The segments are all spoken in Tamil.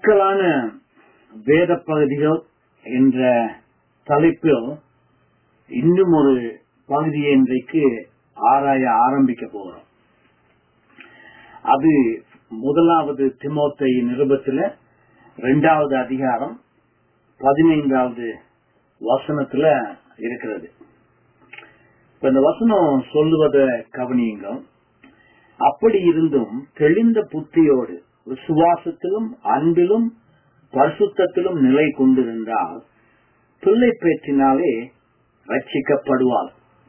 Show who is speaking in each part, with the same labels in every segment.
Speaker 1: சிக்கலான வேத பகுதிகள் என்ற தலைப்பில் இன்னும் ஒரு பகுதியை இன்றைக்கு ஆராய ஆரம்பிக்க போகிறோம் அது முதலாவது திமோத்தை நிருபத்துல இரண்டாவது அதிகாரம் பதினைந்தாவது வசனத்துல இருக்கிறது இப்ப இந்த வசனம் சொல்லுவத கவனியுங்க அப்படி இருந்தும் தெளிந்த புத்தியோடு விசுவாசத்திலும் அன்பிலும் பரிசுத்தத்திலும் நிலை கொண்டிருந்தால் பிள்ளை பேற்றினாலே ரட்சிக்கப்படுவார்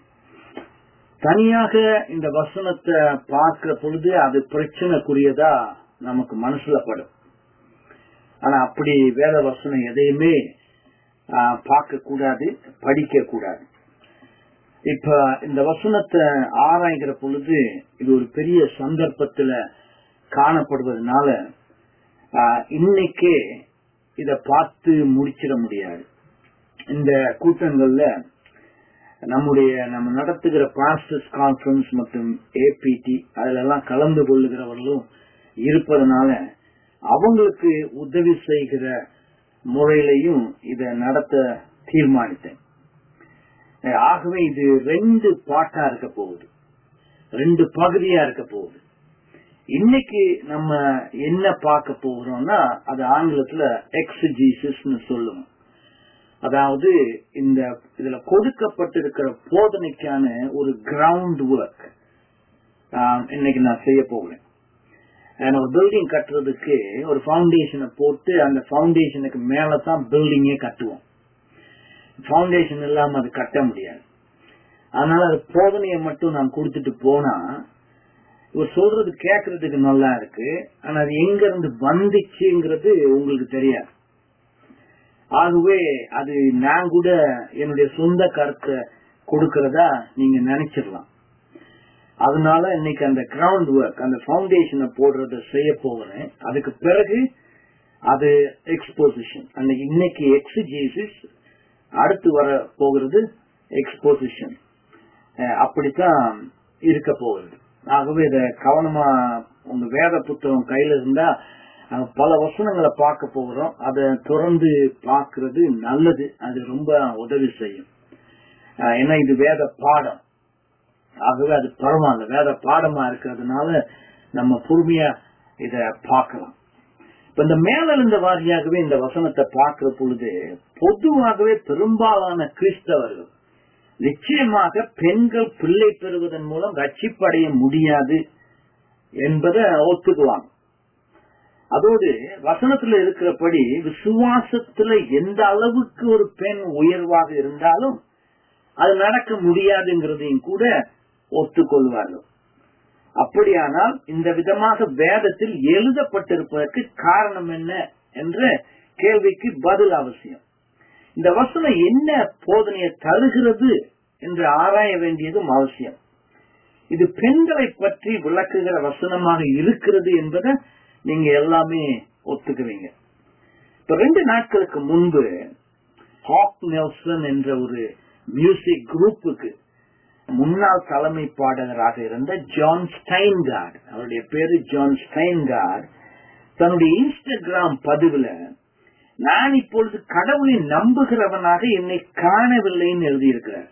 Speaker 1: தனியாக இந்த வசனத்தை பார்க்கிற பொழுது அது பிரச்சனைக்குரியதா நமக்கு மனசுல படும் ஆனா அப்படி வேத வசனம் எதையுமே பார்க்க கூடாது படிக்க கூடாது இப்ப இந்த வசனத்தை ஆராய்கிற பொழுது இது ஒரு பெரிய சந்தர்ப்பத்துல காணப்படுவதனால இன்னைக்கே இத பார்த்து முடிச்சிட முடியாது இந்த கூட்டங்கள்ல நம்முடைய நம்ம நடத்துகிற பாஸ்டர்ஸ் கான்பரன்ஸ் மற்றும் ஏபிடி அதுல எல்லாம் கலந்து கொள்ளுகிறவர்களும் இருப்பதனால அவங்களுக்கு உதவி செய்கிற முறையிலையும் இத நடத்த தீர்மானித்தேன் ஆகவே இது ரெண்டு பாட்டா இருக்க போகுது ரெண்டு பகுதியா இருக்க போகுது இன்னைக்கு நம்ம என்ன பார்க்க போகிறோம்னா அது ஆங்கிலத்துல எக்ஸிஜிசிஸ் சொல்லுவோம் அதாவது இந்த இதுல கொடுக்கப்பட்டிருக்கிற போதனைக்கான ஒரு கிரவுண்ட் ஒர்க் இன்னைக்கு நான் செய்ய போகிறேன் ஒரு பில்டிங் கட்டுறதுக்கு ஒரு பவுண்டேஷனை போட்டு அந்த பவுண்டேஷனுக்கு மேலதான் பில்டிங்கே கட்டுவோம் பவுண்டேஷன் இல்லாம அது கட்ட முடியாது அதனால அது போதனையை மட்டும் நான் கொடுத்துட்டு போனா இவர் சொல்றது கேட்கறதுக்கு நல்லா இருக்கு ஆனா அது எங்க இருந்து வந்துச்சுங்கிறது உங்களுக்கு தெரியாது ஆகவே அது நான் கூட என்னுடைய சொந்த கருத்தை கொடுக்கறதா நீங்க நினைச்சிடலாம் அதனால இன்னைக்கு அந்த கிரவுண்ட் ஒர்க் அந்த பவுண்டேஷனை போடுறத செய்ய போகிறேன் அதுக்கு பிறகு அது எக்ஸ்போசிஷன் அன்னைக்கு இன்னைக்கு எக்ஸிஜிசிஸ் அடுத்து வர போகிறது எக்ஸ்போசிஷன் அப்படித்தான் இருக்க போகிறது ஆகவே இத கவனமா உங்க வேத புத்தகம் கையில இருந்தா பல வசனங்களை பார்க்க போகிறோம் அதை தொடர்ந்து பார்க்கறது நல்லது அது ரொம்ப உதவி செய்யும் ஏன்னா இது வேத பாடம் ஆகவே அது பரவாயில்ல வேத பாடமா இருக்கிறதுனால நம்ம பொறுமையா இத பார்க்கலாம் இப்ப இந்த மேலிருந்த வாரியாகவே இந்த வசனத்தை பார்க்கிற பொழுது பொதுவாகவே பெரும்பாலான கிறிஸ்தவர்கள் நிச்சயமாக பெண்கள் பிள்ளை பெறுவதன் மூலம் ரட்சிப்படைய முடியாது என்பதை ஒத்துக்குவாங்க அதோடு வசனத்துல இருக்கிறபடி விசுவாசத்துல எந்த அளவுக்கு ஒரு பெண் உயர்வாக இருந்தாலும் அது நடக்க முடியாதுங்கிறதையும் கூட ஒத்துக்கொள்வார்கள் அப்படியானால் இந்த விதமாக வேதத்தில் எழுதப்பட்டிருப்பதற்கு காரணம் என்ன என்ற கேள்விக்கு பதில் அவசியம் இந்த வசனம் என்ன போதனையை தருகிறது என்று ஆராய வேண்டியதும் அவசியம் இது பெண்களை பற்றி விளக்குகிற வசனமாக இருக்கிறது என்பதை நீங்க எல்லாமே ஒத்துக்குவீங்க இப்ப ரெண்டு நாட்களுக்கு முன்பு ஹாக் நெல்சன் என்ற ஒரு மியூசிக் குரூப்புக்கு முன்னாள் தலைமை பாடகராக இருந்த ஜான் ஸ்டைன்கார்ட் அவருடைய பேரு ஜான் ஸ்டைன்கார்ட் தன்னுடைய இன்ஸ்டாகிராம் பதிவுல நான் இப்பொழுது கடவுளை நம்புகிறவனாக என்னை காணவில்லைன்னு எழுதியிருக்கிறார்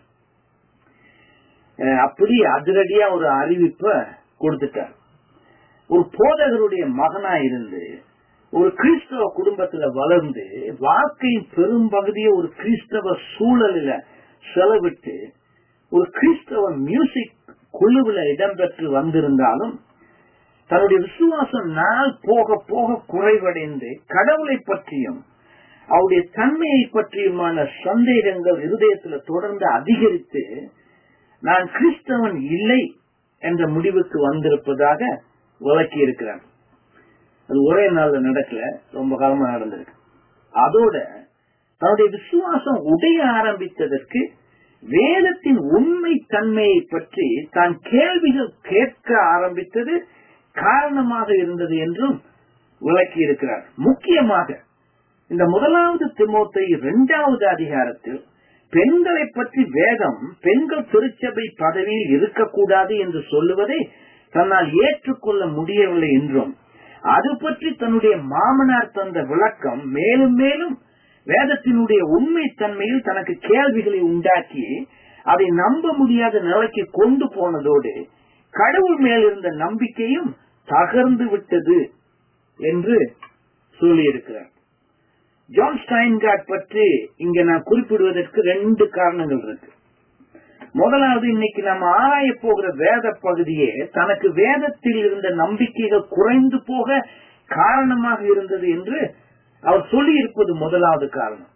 Speaker 1: அப்படி அதிரடியா ஒரு அறிவிப்ப கொடுத்துட்டார் ஒரு போதகருடைய மகனா இருந்து ஒரு கிறிஸ்தவ குடும்பத்துல வளர்ந்து வாழ்க்கையின் பெரும்பகுதியை ஒரு கிறிஸ்தவ சூழலில செலவிட்டு ஒரு கிறிஸ்தவ மியூசிக் குழுவில் இடம்பெற்று வந்திருந்தாலும் தன்னுடைய விசுவாசம் நாள் போக போக குறைவடைந்து கடவுளை பற்றியும் அவருடைய தன்மையை பற்றியுமான சந்தேகங்கள் இருதயத்துல தொடர்ந்து அதிகரித்து நான் கிறிஸ்தவன் இல்லை என்ற முடிவுக்கு வந்திருப்பதாக விளக்கி இருக்கிறார் அது ஒரே நாள்ல நடக்கல ரொம்ப காலமா நடந்திருக்கு அதோட தன்னுடைய விசுவாசம் உடைய ஆரம்பித்ததற்கு வேதத்தின் உண்மை தன்மையை பற்றி தான் கேள்விகள் கேட்க ஆரம்பித்தது காரணமாக இருந்தது என்றும் விளக்கி இருக்கிறார் முக்கியமாக இந்த முதலாவது திமோத்தை இரண்டாவது அதிகாரத்தில் பெண்களை பற்றி வேதம் பெண்கள் திருச்சபை பதவியில் இருக்கக்கூடாது என்று சொல்லுவதை தன்னால் ஏற்றுக்கொள்ள முடியவில்லை என்றும் அது பற்றி தன்னுடைய மாமனார் தந்த விளக்கம் மேலும் மேலும் வேதத்தினுடைய உண்மை தன்மையில் தனக்கு கேள்விகளை உண்டாக்கி அதை நம்ப முடியாத நிலைக்கு கொண்டு போனதோடு கடவுள் மேல் இருந்த நம்பிக்கையும் தகர்ந்து விட்டது என்று சொல்லியிருக்கிறார் ஜான் ஸ்டைன்கார்ட் பற்றி இங்க நான் குறிப்பிடுவதற்கு ரெண்டு காரணங்கள் இருக்கு முதலாவது இன்னைக்கு நம்ம ஆராய போகிற வேத பகுதியே தனக்கு வேதத்தில் இருந்த நம்பிக்கைகள் குறைந்து போக காரணமாக இருந்தது என்று அவர் சொல்லி இருப்பது முதலாவது காரணம்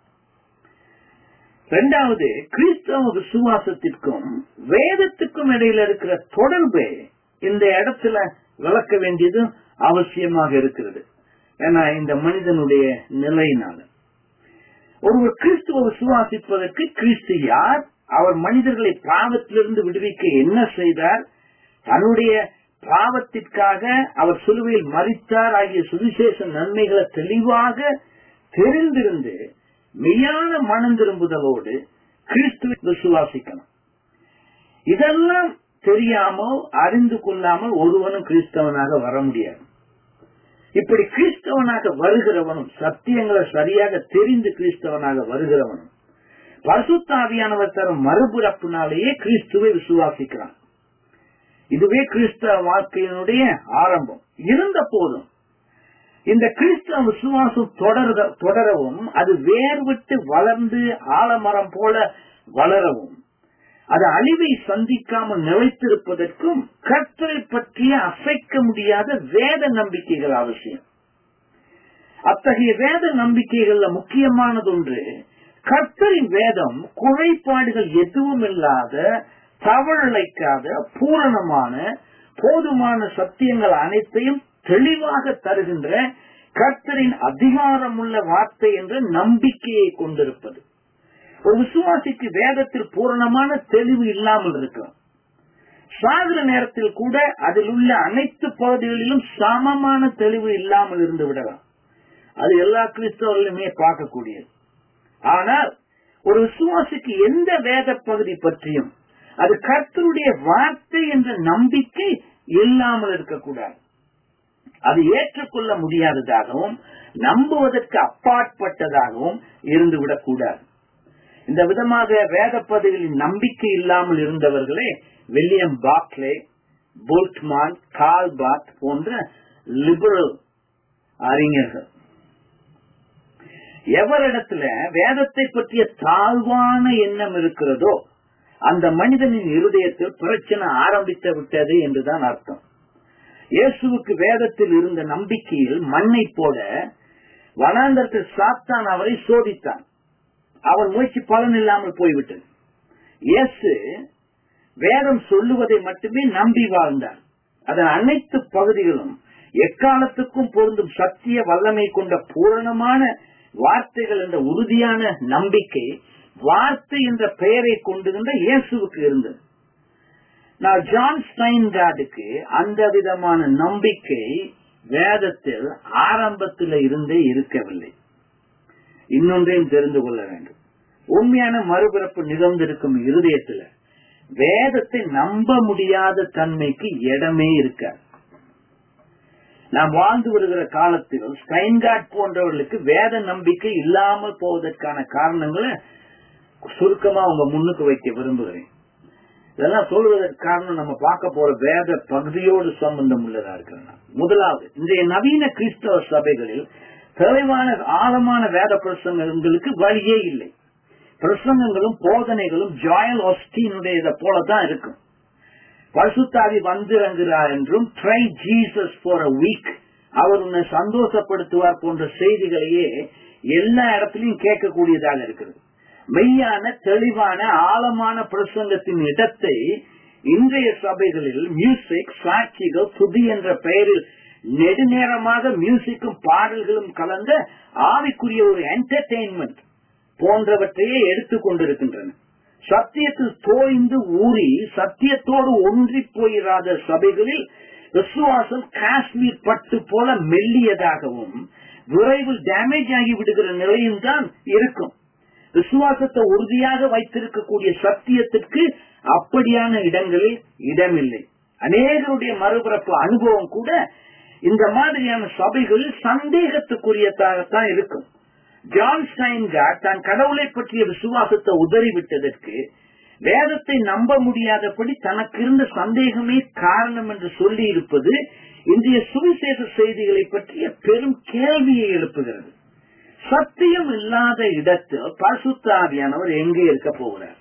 Speaker 1: இரண்டாவது கிறிஸ்தவ விசுவாசத்திற்கும் வேதத்துக்கும் இடையில இருக்கிற தொடர்பு இந்த இடத்துல விளக்க வேண்டியது அவசியமாக இருக்கிறது ஏன்னா இந்த மனிதனுடைய நிலையினால ஒருவர் கிறிஸ்துவ விசுவாசிப்பதற்கு கிறிஸ்து யார் அவர் மனிதர்களை பாவத்திலிருந்து விடுவிக்க என்ன செய்தார் தன்னுடைய பாவத்திற்காக அவர் சிலுவையில் மறித்தார் ஆகிய சுவிசேஷ நன்மைகளை தெளிவாக தெரிந்திருந்து மெய்யான மனம் திரும்புதலோடு கிறிஸ்துவை விசுவாசிக்கணும் இதெல்லாம் தெரியாமல் அறிந்து கொள்ளாமல் ஒருவனும் கிறிஸ்தவனாக வர முடியாது இப்படி கிறிஸ்தவனாக வருகிறவனும் சத்தியங்களை சரியாக தெரிந்து கிறிஸ்தவனாக வருகிறவனும் பரிசுத்தாவியானவர் தரும் மறுபிறப்பினாலேயே கிறிஸ்துவை விசுவாசிக்கிறான் இதுவே கிறிஸ்தவ வாழ்க்கையினுடைய ஆரம்பம் இருந்த போதும் இந்த கிறிஸ்தவ விசுவாசம் தொடர தொடரவும் அது வேர் விட்டு வளர்ந்து ஆலமரம் போல வளரவும் அது அழிவை சந்திக்காமல் நிலைத்திருப்பதற்கும் கர்த்தரை பற்றிய அசைக்க முடியாத வேத நம்பிக்கைகள் அவசியம் அத்தகைய வேத நம்பிக்கைகள்ல முக்கியமானதொன்று கர்த்தரின் வேதம் குறைபாடுகள் எதுவும் இல்லாத தவழிழைக்காத பூரணமான போதுமான சத்தியங்கள் அனைத்தையும் தெளிவாக தருகின்ற கர்த்தரின் அதிகாரமுள்ள வார்த்தை என்ற நம்பிக்கையை கொண்டிருப்பது ஒரு விசுவாசிக்கு வேதத்தில் பூரணமான தெளிவு இல்லாமல் இருக்கும் சாகர நேரத்தில் கூட அதில் உள்ள அனைத்து பகுதிகளிலும் சமமான தெளிவு இல்லாமல் இருந்து விடலாம் அது எல்லா கிறிஸ்தவர்களுமே பார்க்கக்கூடியது ஆனால் ஒரு விசுவாசிக்கு எந்த வேத பகுதி பற்றியும் அது கர்த்தருடைய வார்த்தை என்ற நம்பிக்கை இல்லாமல் இருக்கக்கூடாது அது ஏற்றுக்கொள்ள முடியாததாகவும் நம்புவதற்கு அப்பாற்பட்டதாகவும் இருந்துவிடக் கூடாது இந்த விதமாக வேத பகுதிகளில் நம்பிக்கை இல்லாமல் இருந்தவர்களே வில்லியம் பாக்லே போல்ட்மான் கால்பாத் போன்ற லிபரல் அறிஞர்கள் எவரிடத்துல வேதத்தை பற்றிய தாழ்வான எண்ணம் இருக்கிறதோ அந்த மனிதனின் இருதயத்தில் பிரச்சனை ஆரம்பித்து விட்டது என்றுதான் அர்த்தம் இயேசுவுக்கு வேதத்தில் இருந்த நம்பிக்கையில் மண்ணை போட வனாந்தரத்தில் சாத்தான் அவரை சோதித்தான் அவர் முயற்சி பலன் இல்லாமல் போய்விட்டது இயேசு வேதம் சொல்லுவதை மட்டுமே நம்பி வாழ்ந்தார் அதன் அனைத்து பகுதிகளும் எக்காலத்துக்கும் பொருந்தும் சத்திய வல்லமை கொண்ட பூரணமான வார்த்தைகள் என்ற உறுதியான நம்பிக்கை வார்த்தை என்ற பெயரை கொண்டுகின்ற இயேசுவுக்கு இருந்தது நான் ஜான் ஸ்டைன்கார்டுக்கு அந்த விதமான நம்பிக்கை வேதத்தில் ஆரம்பத்தில் இருந்தே இருக்கவில்லை இன்னொன்றையும் தெரிந்து கொள்ள வேண்டும் உண்மையான மறுபிறப்பு நிகழ்ந்திருக்கும் இருதயத்தில் வேதத்தை நம்ப முடியாத தன்மைக்கு இடமே இருக்காது நாம் வாழ்ந்து வருகிற காலத்தில் ஸ்டைன்கார்ட் போன்றவர்களுக்கு வேத நம்பிக்கை இல்லாமல் போவதற்கான காரணங்களை சுருக்கமா உங்க முன்னுக்கு வைக்க விரும்புகிறேன் இதெல்லாம் சொல்வதற்கு காரணம் நம்ம பார்க்க போற வேத பகுதியோடு சம்பந்தம் உள்ளதா இருக்கிறேன் முதலாவது இன்றைய நவீன கிறிஸ்தவ சபைகளில் தெளிவான ஆழமான வேத பிரசங்கங்களுக்கு வழியே இல்லை பிரசங்கங்களும் போதனைகளும் ஜாயல் ஒஸ்டினுடைய போலதான் இருக்கும் பரிசுத்தாவி வந்திறங்குகிறார் என்றும் try Jesus for a week அவர் உன்னை சந்தோஷப்படுத்துவார் போன்ற செய்திகளையே எல்லா இடத்திலையும் கேட்கக்கூடியதாக இருக்கிறது மெய்யான தெளிவான ஆழமான பிரசங்கத்தின் இடத்தை இன்றைய சபைகளில் மியூசிக் சாட்சிகள் துதி என்ற பெயரில் நெடுநேரமாக மியூசிக்கும் பாடல்களும் கலந்த ஆவிக்குரிய ஒரு என்டர்டெயின்மெண்ட் போன்றவற்றையே எடுத்துக் கொண்டிருக்கின்றன சத்தியத்தில் தோய்ந்து ஊறி சத்தியத்தோடு ஒன்றி போயிராத சபைகளில் விசுவாசம் காஷ்மீர் பட்டு போல மெல்லியதாகவும் விரைவில் டேமேஜ் ஆகி விடுகிற நிலையும் தான் இருக்கும் விசுவாசத்தை உறுதியாக வைத்திருக்கக்கூடிய சத்தியத்திற்கு அப்படியான இடங்களில் இடமில்லை அநேகருடைய மறுபிறப்பு அனுபவம் கூட இந்த மாதிரியான சபைகள் சந்தேகத்துக்குரியதாகத்தான் இருக்கும் ஜான் ஸ்டைன்கார்ட் தான் கடவுளை பற்றிய விசுவாசத்தை உதறிவிட்டதற்கு வேதத்தை நம்ப முடியாதபடி தனக்கு இருந்த சந்தேகமே காரணம் என்று சொல்லி இருப்பது இன்றைய சுவிசேஷ செய்திகளை பற்றிய பெரும் கேள்வியை எழுப்புகிறது சத்தியம் இல்லாத இடத்தில் பரிசுத்தாவியானவர் எங்கே இருக்க போகிறார்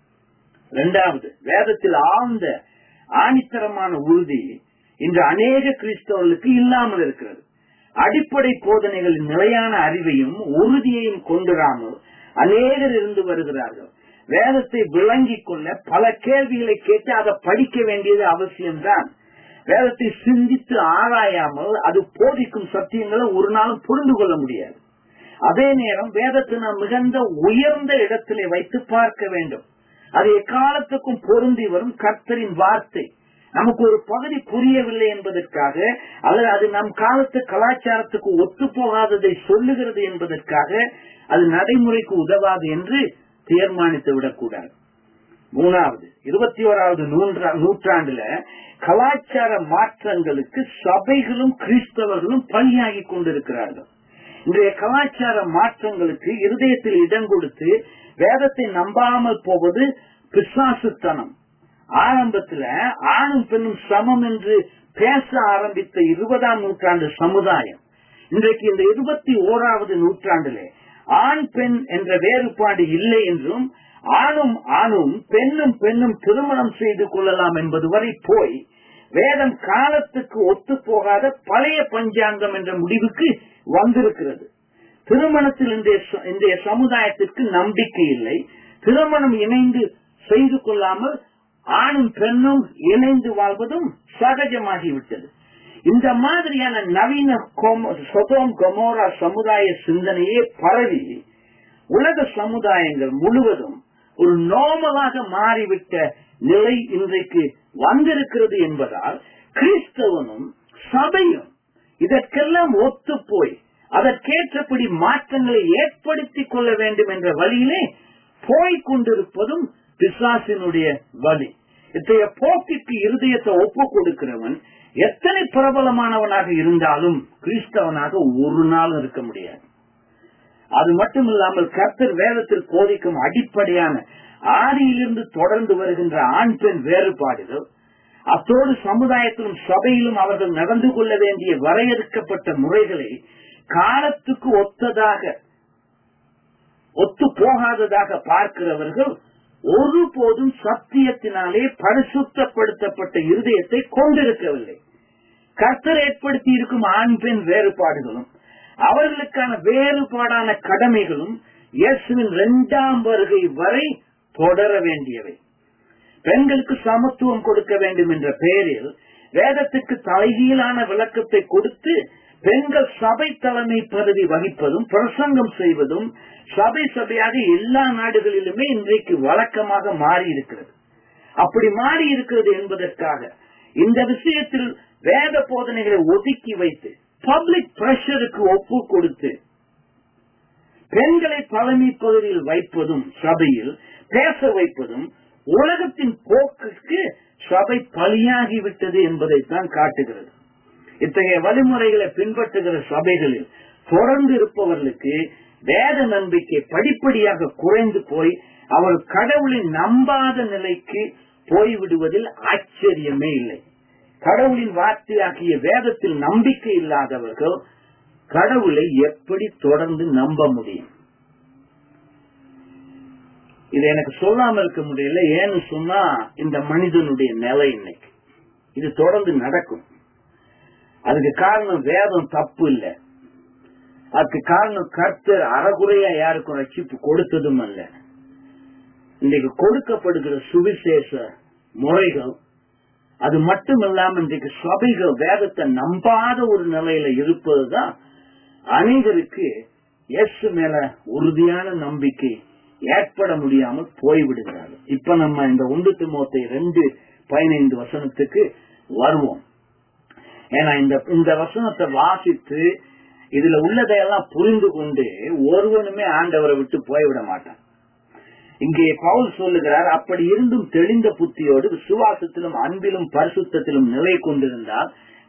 Speaker 1: இரண்டாவது வேதத்தில் ஆழ்ந்த ஆணித்தரமான உறுதி இன்று அநேக கிறிஸ்தவர்களுக்கு இல்லாமல் இருக்கிறது அடிப்படை போதனைகளின் நிலையான அறிவையும் உறுதியையும் கொண்டுராமல் அநேகர் இருந்து வருகிறார்கள் வேதத்தை விளங்கிக் கொள்ள பல கேள்விகளை கேட்டு அதை படிக்க வேண்டியது அவசியம்தான் வேதத்தை சிந்தித்து ஆராயாமல் அது போதிக்கும் சத்தியங்களை ஒரு நாளும் புரிந்து கொள்ள முடியாது அதே நேரம் வேதத்தை நாம் மிகுந்த உயர்ந்த இடத்திலே வைத்து பார்க்க வேண்டும் அது எக்காலத்துக்கும் பொருந்தி வரும் கர்த்தரின் வார்த்தை நமக்கு ஒரு பகுதி புரியவில்லை என்பதற்காக அல்லது அது நம் காலத்து கலாச்சாரத்துக்கு ஒத்து போகாததை சொல்லுகிறது என்பதற்காக அது நடைமுறைக்கு உதவாது என்று தீர்மானித்து விடக்கூடாது மூணாவது இருபத்தி ஓராவது நூற்றாண்டுல கலாச்சார மாற்றங்களுக்கு சபைகளும் கிறிஸ்தவர்களும் பலியாகி கொண்டிருக்கிறார்கள் இன்றைய கலாச்சார மாற்றங்களுக்கு இருதயத்தில் இடம் கொடுத்து வேதத்தை நம்பாமல் போவது பிசாசுத்தனம் ஆரம்பத்துல ஆணும் பெண்ணும் சமம் என்று பேச ஆரம்பித்த இருபதாம் நூற்றாண்டு சமுதாயம் இன்றைக்கு இந்த இருபத்தி ஓராவது நூற்றாண்டிலே ஆண் பெண் என்ற வேறுபாடு இல்லை என்றும் ஆணும் ஆணும் பெண்ணும் பெண்ணும் திருமணம் செய்து கொள்ளலாம் என்பது வரை போய் வேதம் காலத்துக்கு ஒத்து போகாத பழைய பஞ்சாங்கம் என்ற முடிவுக்கு வந்திருக்கிறது திருமணத்தில் இன்றைய சமுதாயத்திற்கு நம்பிக்கை இல்லை திருமணம் இணைந்து செய்து கொள்ளாமல் ஆணும் பெண்ணும் இணைந்து வாழ்வதும் சகஜமாகிவிட்டது இந்த மாதிரியான நவீன சொதோம் கொமோரா சமுதாய சிந்தனையே பரவி உலக சமுதாயங்கள் முழுவதும் ஒரு நோமலாக மாறிவிட்ட நிலை இன்றைக்கு வந்திருக்கிறது என்பதால் கிறிஸ்தவனும் சபையும் இதற்கெல்லாம் ஒத்து போய் அதற்கேற்றபடி மாற்றங்களை ஏற்படுத்திக் கொள்ள வேண்டும் என்ற வழியிலே போய்கொண்டிருப்பதும் பிசாசினுடைய வழி இத்தகைய போக்கிற்கு இருதயத்தை ஒப்பு கொடுக்கிறவன் எத்தனை பிரபலமானவனாக இருந்தாலும் கிறிஸ்தவனாக ஒரு நாள் இருக்க முடியாது அது மட்டும் இல்லாமல் கர்த்தர் வேதத்தில் போதிக்கும் அடிப்படையான ஆதியிலிருந்து தொடர்ந்து வருகின்ற ஆண் பெண் வேறுபாடுகள் அத்தோடு சமுதாயத்திலும் சபையிலும் அவர்கள் நடந்து கொள்ள வேண்டிய வரையறுக்கப்பட்ட முறைகளை காலத்துக்கு ஒத்ததாக ஒத்து போகாததாக பார்க்கிறவர்கள் ஒருபோதும் சத்தியத்தினாலே பரிசுத்தப்படுத்தப்பட்ட இருதயத்தை கொண்டிருக்கவில்லை கர்த்தர் ஏற்படுத்தி இருக்கும் ஆண் பெண் வேறுபாடுகளும் அவர்களுக்கான வேறுபாடான கடமைகளும் இயேசுவின் இரண்டாம் வருகை வரை தொடர வேண்டியவை பெண்களுக்கு சமத்துவம் கொடுக்க வேண்டும் என்ற பெயரில் வேதத்துக்கு தலைகீழான விளக்கத்தை கொடுத்து பெண்கள் சபை தலைமை பதவி வகிப்பதும் பிரசங்கம் செய்வதும் சபை சபையாக எல்லா நாடுகளிலுமே இன்றைக்கு வழக்கமாக மாறி இருக்கிறது அப்படி மாறி இருக்கிறது என்பதற்காக இந்த விஷயத்தில் வேத போதனைகளை ஒதுக்கி வைத்து பப்ளிக் பிரஷருக்கு ஒப்பு கொடுத்து பெண்களை தலைமை பகுதியில் வைப்பதும் சபையில் பேச வைப்பதும் உலகத்தின் போக்குக்கு சபை பலியாகிவிட்டது என்பதைத்தான் காட்டுகிறது இத்தகைய வழிமுறைகளை பின்பற்றுகிற சபைகளில் தொடர்ந்து இருப்பவர்களுக்கு வேத நம்பிக்கை படிப்படியாக குறைந்து போய் அவர் கடவுளை நம்பாத நிலைக்கு போய்விடுவதில் ஆச்சரியமே இல்லை கடவுளின் வார்த்தையாகிய வேதத்தில் நம்பிக்கை இல்லாதவர்கள் கடவுளை எப்படி தொடர்ந்து நம்ப முடியும் இது எனக்கு சொல்லாம இருக்க முடியல ஏன்னு சொன்னா இந்த மனிதனுடைய நிலை இன்னைக்கு இது தொடர்ந்து நடக்கும் அதுக்கு காரணம் வேதம் தப்பு இல்ல அதுக்கு காரணம் கர்த்தர் அறகுறையா யாருக்கும் ரட்சிப்பு கொடுத்ததும் அல்ல இன்றைக்கு கொடுக்கப்படுகிற சுவிசேஷ முறைகள் அது மட்டும் இல்லாம இன்றைக்கு சபைகள் வேதத்தை நம்பாத ஒரு நிலையில இருப்பதுதான் அநேகருக்கு எஸ் மேல உறுதியான நம்பிக்கை ஏற்பட முடியாமல் போய்விடுகிறார்கள் இப்ப நம்ம இந்த ஒன்று திமுகத்தை ரெண்டு பதினைந்து வசனத்துக்கு வருவோம் ஏன்னா இந்த இந்த வசனத்தை வாசித்து இதுல உள்ளதையெல்லாம் புரிந்து கொண்டு ஒருவனுமே ஆண்டவரை விட்டு போய்விட மாட்டான் இங்கே பவுல் சொல்லுகிறார் அப்படி இருந்தும் தெளிந்த புத்தியோடு விசுவாசத்திலும் அன்பிலும் பரிசுத்திலும் நிலை கொண்டிருந்தால்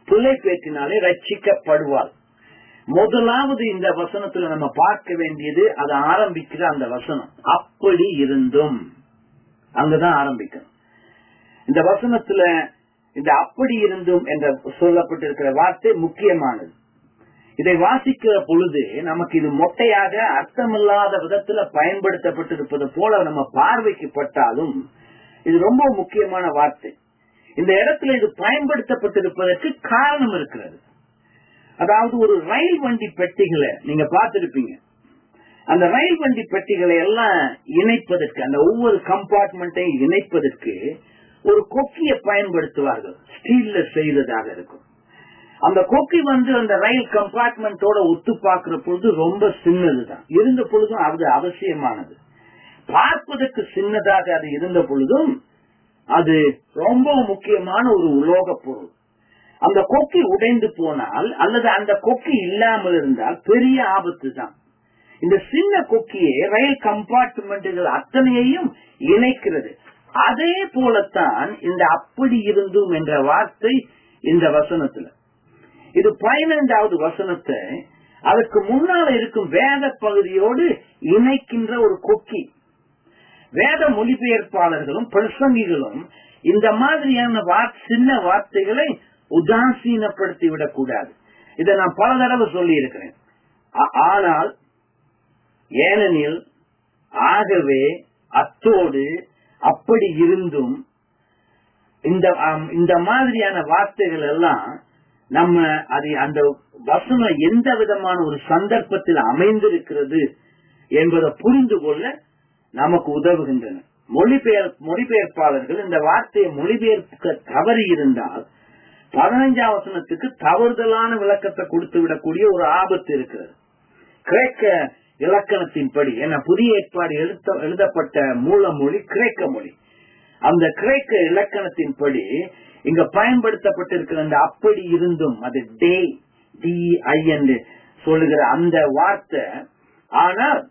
Speaker 1: பிள்ளை பேற்றினாலே ரட்சிக்கப்படுவாள் முதலாவது இந்த வசனத்துல நம்ம பார்க்க வேண்டியது அதை ஆரம்பிக்கிற அந்த வசனம் அப்படி இருந்தும் அங்கதான் ஆரம்பிக்கணும் இந்த வசனத்துல இந்த அப்படி இருந்தும் என்ற சொல்லப்பட்டிருக்கிற வார்த்தை முக்கியமானது இதை வாசிக்கிற பொழுது நமக்கு இது மொட்டையாக அர்த்தமில்லாத விதத்துல பயன்படுத்தப்பட்டிருப்பது போல நம்ம பார்வைக்கு பட்டாலும் இது ரொம்ப முக்கியமான வார்த்தை இந்த இடத்துல இது பயன்படுத்தப்பட்டிருப்பதற்கு காரணம் இருக்கிறது அதாவது ஒரு ரயில் வண்டி பெட்டிகளை நீங்க பார்த்திருப்பீங்க அந்த ரயில் வண்டி பெட்டிகளை எல்லாம் இணைப்பதற்கு அந்த ஒவ்வொரு கம்பார்ட்மெண்ட்டையும் இணைப்பதற்கு ஒரு கொக்கியை பயன்படுத்துவார்கள் ஸ்டீல்ல செய்ததாக இருக்கும் அந்த கொக்கி வந்து அந்த ரயில் கம்பார்ட்மெண்டோட ஒத்து பார்க்கிற பொழுது ரொம்ப சின்னதுதான் இருந்த பொழுதும் அது அவசியமானது பார்ப்பதற்கு சின்னதாக அது இருந்த பொழுதும் அது ரொம்ப முக்கியமான ஒரு உலோக பொருள் அந்த கொக்கி உடைந்து போனால் அல்லது அந்த கொக்கி இல்லாமல் இருந்தால் பெரிய ஆபத்து தான் இந்த சின்ன கொக்கியே ரயில் கம்பார்ட்மெண்ட்டுகள் அத்தனையையும் இணைக்கிறது அதே போலத்தான் இந்த அப்படி இருந்தும் என்ற வார்த்தை இந்த வசனத்துல இது பதினைந்தாவது வசனத்தை அதற்கு முன்னால இருக்கும் வேத பகுதியோடு இணைக்கின்ற ஒரு கொக்கி வேத மொழிபெயர்ப்பாளர்களும் பிரசங்கிகளும் இந்த மாதிரியான சின்ன வார்த்தைகளை உதாசீனப்படுத்தி விடக்கூடாது இதை நான் பல தடவை சொல்லி இருக்கிறேன் ஆனால் ஏனெனில் ஆகவே அத்தோடு அப்படி இருந்தும் இந்த இந்த மாதிரியான வார்த்தைகள் எல்லாம் நம்ம அது அந்த வசனம் எந்த விதமான ஒரு சந்தர்ப்பத்தில் அமைந்திருக்கிறது என்பதை புரிந்து கொள்ள நமக்கு உதவுகின்றன மொழிபெயர் மொழிபெயர்ப்பாளர்கள் இந்த வார்த்தையை மொழிபெயர்க்க தவறி இருந்தால் பதினஞ்சாம் வசனத்துக்கு தவறுதலான விளக்கத்தை கொடுத்து விடக்கூடிய ஒரு ஆபத்து இருக்கிறது கிரேக்க இலக்கணத்தின்படி என புதிய ஏற்பாடு எழுத்த எழுதப்பட்ட மூல மொழி கிரேக்க மொழி அந்த கிரேக்க இலக்கணத்தின்படி இங்க பயன்படுத்தப்பட்டிருக்கிற அந்த அப்படி இருந்தும் அது டே டி ஐ என்று சொல்லுகிற அந்த வார்த்தை ஆனால்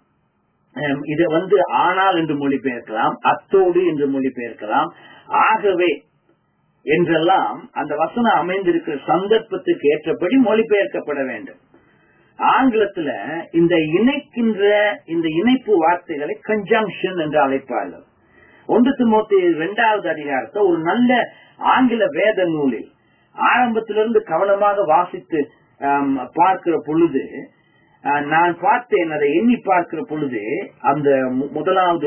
Speaker 1: இதை வந்து ஆனால் என்று மொழிபெயர்க்கலாம் அத்தோடு என்று மொழிபெயர்க்கலாம் ஆகவே என்றெல்லாம் அந்த வசனம் அமைந்திருக்கிற சந்தர்ப்பத்துக்கு ஏற்றபடி மொழிபெயர்க்கப்பட வேண்டும் ஆங்கிலத்துல இந்த இணைக்கின்ற இந்த இணைப்பு வார்த்தைகளை கன்ஜங்ஷன் என்று அழைப்பார்கள் ஒன்று திமுத்தி இரண்டாவது அதிகாரத்தை ஒரு நல்ல ஆங்கில வேத நூலில் ஆரம்பத்திலிருந்து கவனமாக வாசித்து பார்க்கிற பொழுது நான் பார்த்தேன் அதை எண்ணி பார்க்கிற பொழுது அந்த முதலாவது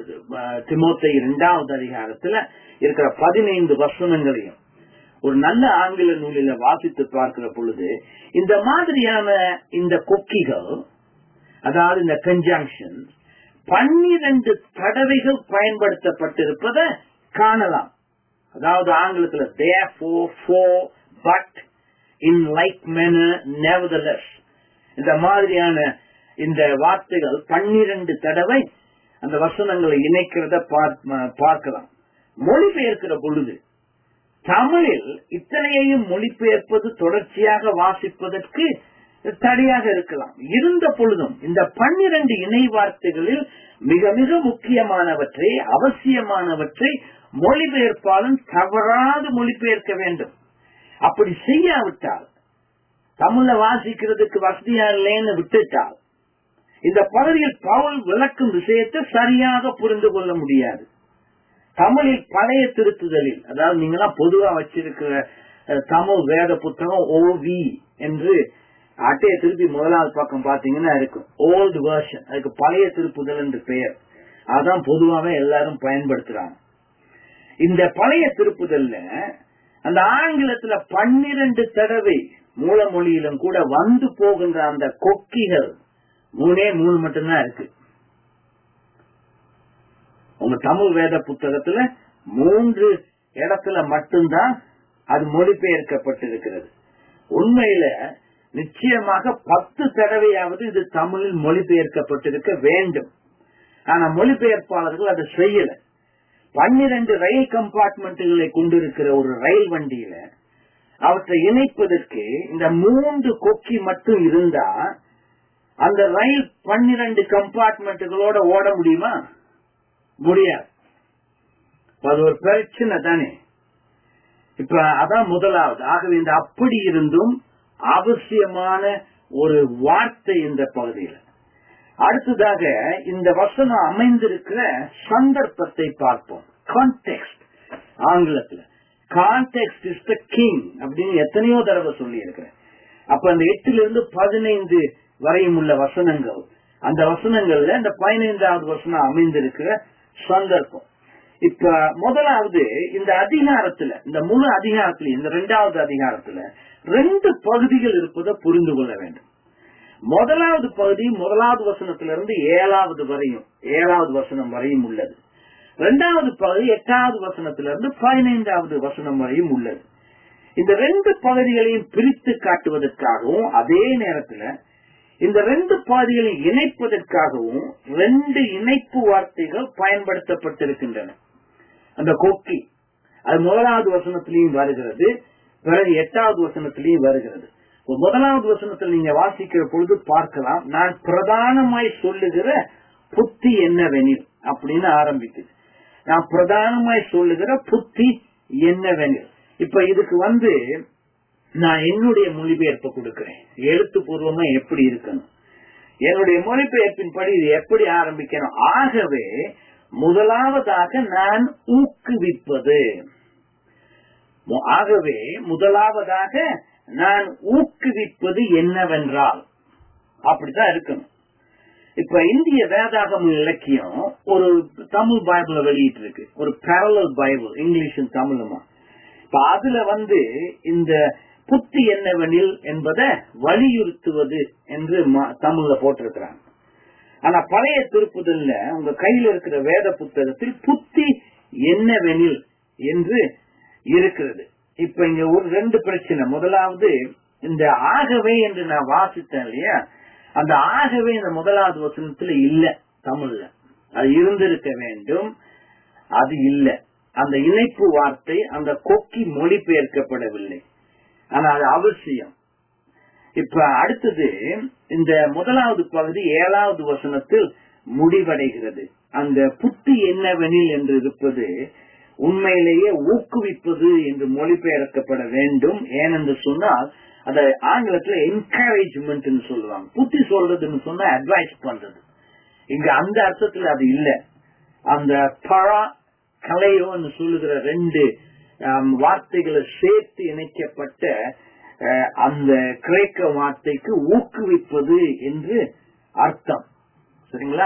Speaker 1: திமுத்தை இரண்டாவது அதிகாரத்துல இருக்கிற பதினைந்து வசனங்களையும் ஒரு நல்ல ஆங்கில நூலில வாசித்து பார்க்கிற பொழுது இந்த மாதிரியான இந்த கொக்கிகள் அதாவது இந்த கன்ஜங்ஷன் பன்னிரண்டு தடவைகள் பயன்படுத்தப்பட்டிருப்பதை காணலாம் அதாவது ஆங்கிலத்தில் therefore for but in like manner nevertheless இந்த மாதிரியான இந்த வார்த்தைகள் பன்னிரண்டு தடவை அந்த வசனங்களை இணைக்கிறத பார்க்கலாம் மொழிபெயர்க்கிற பொழுது தமிழில் இத்தனையையும் மொழிபெயர்ப்பது தொடர்ச்சியாக வாசிப்பதற்கு தடையாக இருக்கலாம் இருந்த பொழுதும் இந்த பன்னிரண்டு இணை வார்த்தைகளில் மிக மிக முக்கியமானவற்றை அவசியமானவற்றை மொழிபெயர்ப்பாளன் தவறாது மொழிபெயர்க்க வேண்டும் அப்படி செய்யாவிட்டால் தமிழ்ல வாசிக்கிறதுக்கு வசதியா இல்லைன்னு விட்டுட்டால் இந்த பகுதியில் பவுல் விளக்கும் விஷயத்தை சரியாக புரிந்து கொள்ள முடியாது தமிழில் பழைய திருத்துதலில் அதாவது நீங்களாம் பொதுவா வச்சிருக்கிற தமிழ் வேத புத்தகம் ஓவி என்று அட்டையை திருப்பி முதலாவது பக்கம் பாத்தீங்கன்னா இருக்கும் ஓல்டு வேர்ஷன் அதுக்கு பழைய திருப்புதல் என்று பெயர் அதான் பொதுவாக எல்லாரும் பயன்படுத்துறாங்க இந்த பழைய திருப்புதல்ல அந்த ஆங்கிலத்துல பன்னிரண்டு தடவை மூல மொழியிலும் கூட வந்து போகின்ற அந்த கொக்கிகள் மூணே மூணு மட்டும்தான் இருக்கு உங்க தமிழ் வேத புத்தகத்துல மூன்று இடத்துல மட்டும்தான் அது மொழிபெயர்க்கப்பட்டிருக்கிறது உண்மையில நிச்சயமாக பத்து தடவையாவது இது தமிழில் மொழிபெயர்க்கப்பட்டிருக்க வேண்டும் ஆனா மொழிபெயர்ப்பாளர்கள் அதை செய்யல பன்னிரண்டு ரயில் கம்பார்ட்மெண்ட்டுகளை கொண்டிருக்கிற ஒரு ரயில் வண்டியில அவற்றை இணைப்பதற்கு இந்த மூன்று கொக்கி மட்டும் இருந்தா அந்த ரயில் பன்னிரண்டு கம்பார்ட்மெண்ட்டுகளோட ஓட முடியுமா முடியாது அது ஒரு பிரச்சனை தானே இப்ப அதான் முதலாவது ஆகவே இந்த அப்படி இருந்தும் அவசியமான ஒரு வார்த்தை இந்த பகுதியில் அடுத்ததாக இந்த வசனம் அமைந்திருக்கிற சந்தர்ப்பத்தை பார்ப்போம் கான்டெக்ட் ஆங்கிலத்துல கான்டெக்ட் இஸ் த கிங் அப்படின்னு எத்தனையோ தடவை சொல்லி இருக்கிறேன் அப்ப அந்த எட்டுல இருந்து பதினைந்து வரையும் உள்ள வசனங்கள் அந்த வசனங்கள்ல இந்த பதினைந்தாவது வசனம் அமைந்திருக்கிற சந்தர்ப்பம் இப்ப முதலாவது இந்த அதிகாரத்துல இந்த முழு அதிகாரத்துல இந்த இரண்டாவது அதிகாரத்துல ரெண்டு பகுதிகள் இருப்பதை புரிந்து கொள்ள வேண்டும் முதலாவது பகுதி முதலாவது வசனத்திலிருந்து ஏழாவது வரையும் ஏழாவது வசனம் வரையும் உள்ளது இரண்டாவது பகுதி எட்டாவது வசனத்திலிருந்து பதினைந்தாவது வசனம் வரையும் உள்ளது இந்த ரெண்டு பகுதிகளையும் பிரித்து காட்டுவதற்காகவும் அதே நேரத்தில் இந்த ரெண்டு பகுதிகளையும் இணைப்பதற்காகவும் ரெண்டு இணைப்பு வார்த்தைகள் பயன்படுத்தப்பட்டிருக்கின்றன அந்த கொக்கி அது முதலாவது வசனத்திலையும் வருகிறது பிறகு எட்டாவது வசனத்திலையும் வருகிறது முதலாவது வசனத்தில் நீங்க வாசிக்கிற பொழுது பார்க்கலாம் நான் பிரதானமாய் சொல்லுகிற புத்தி என்னவெனில் அப்படின்னு ஆரம்பிக்குது நான் பிரதானமாய் சொல்லுகிற புத்தி என்னவெனில் இப்ப இதுக்கு வந்து நான் என்னுடைய மொழிபெயர்ப்பை கொடுக்கிறேன் எழுத்துப்பூர்வமா எப்படி இருக்கணும் என்னுடைய மொழிபெயர்ப்பின் படி இது எப்படி ஆரம்பிக்கணும் ஆகவே முதலாவதாக நான் ஊக்குவிப்பது ஆகவே முதலாவதாக நான் ஊக்குவிப்பது என்னவென்றால் அப்படித்தான் இருக்கணும் இப்ப இந்திய வேதாகம இலக்கியம் ஒரு தமிழ் பைபிள வெளியிட்டு இருக்கு ஒரு பேரலல் பைபிள் இங்கிலீஷும் தமிழுமா இப்ப அதுல வந்து இந்த புத்தி என்னவெனில் என்பதை வலியுறுத்துவது என்று தமிழ்ல போட்டிருக்கிறாங்க ஆனா பழைய திருப்புதல்ல உங்க கையில இருக்கிற வேத புத்தகத்தில் புத்தி என்னவெனில் என்று இருக்கிறது இப்ப இங்க ஒரு ரெண்டு பிரச்சனை முதலாவது இந்த ஆகவே என்று நான் வாசித்தேன் இல்லையா அந்த ஆகவே இந்த முதலாவது வசனத்துல இல்ல தமிழ்ல அது இருந்திருக்க வேண்டும் அது இல்ல அந்த இணைப்பு வார்த்தை அந்த கொக்கி மொழிபெயர்க்கப்படவில்லை ஆனா அது அவசியம் இப்ப அடுத்தது இந்த முதலாவது பகுதி ஏழாவது வசனத்தில் முடிவடைகிறது அந்த புத்தி என்னவெனில் என்று இருப்பது உண்மையிலேயே ஊக்குவிப்பது என்று மொழிபெயர்க்கப்பட வேண்டும் ஏனென்று சொன்னால் அத ஆங்கிலத்துல என்கரேஜ்மெண்ட் சொல்லுவாங்க புத்தி சொல்றதுன்னு சொன்னா அட்வைஸ் பண்றது இங்க அந்த அர்த்தத்துல அது இல்ல அந்த பழா கலையோன்னு சொல்லுகிற ரெண்டு வார்த்தைகளை சேர்த்து இணைக்கப்பட்ட அந்த கிரேக்க வார்த்தைக்கு ஊக்குவிப்பது என்று அர்த்தம் சரிங்களா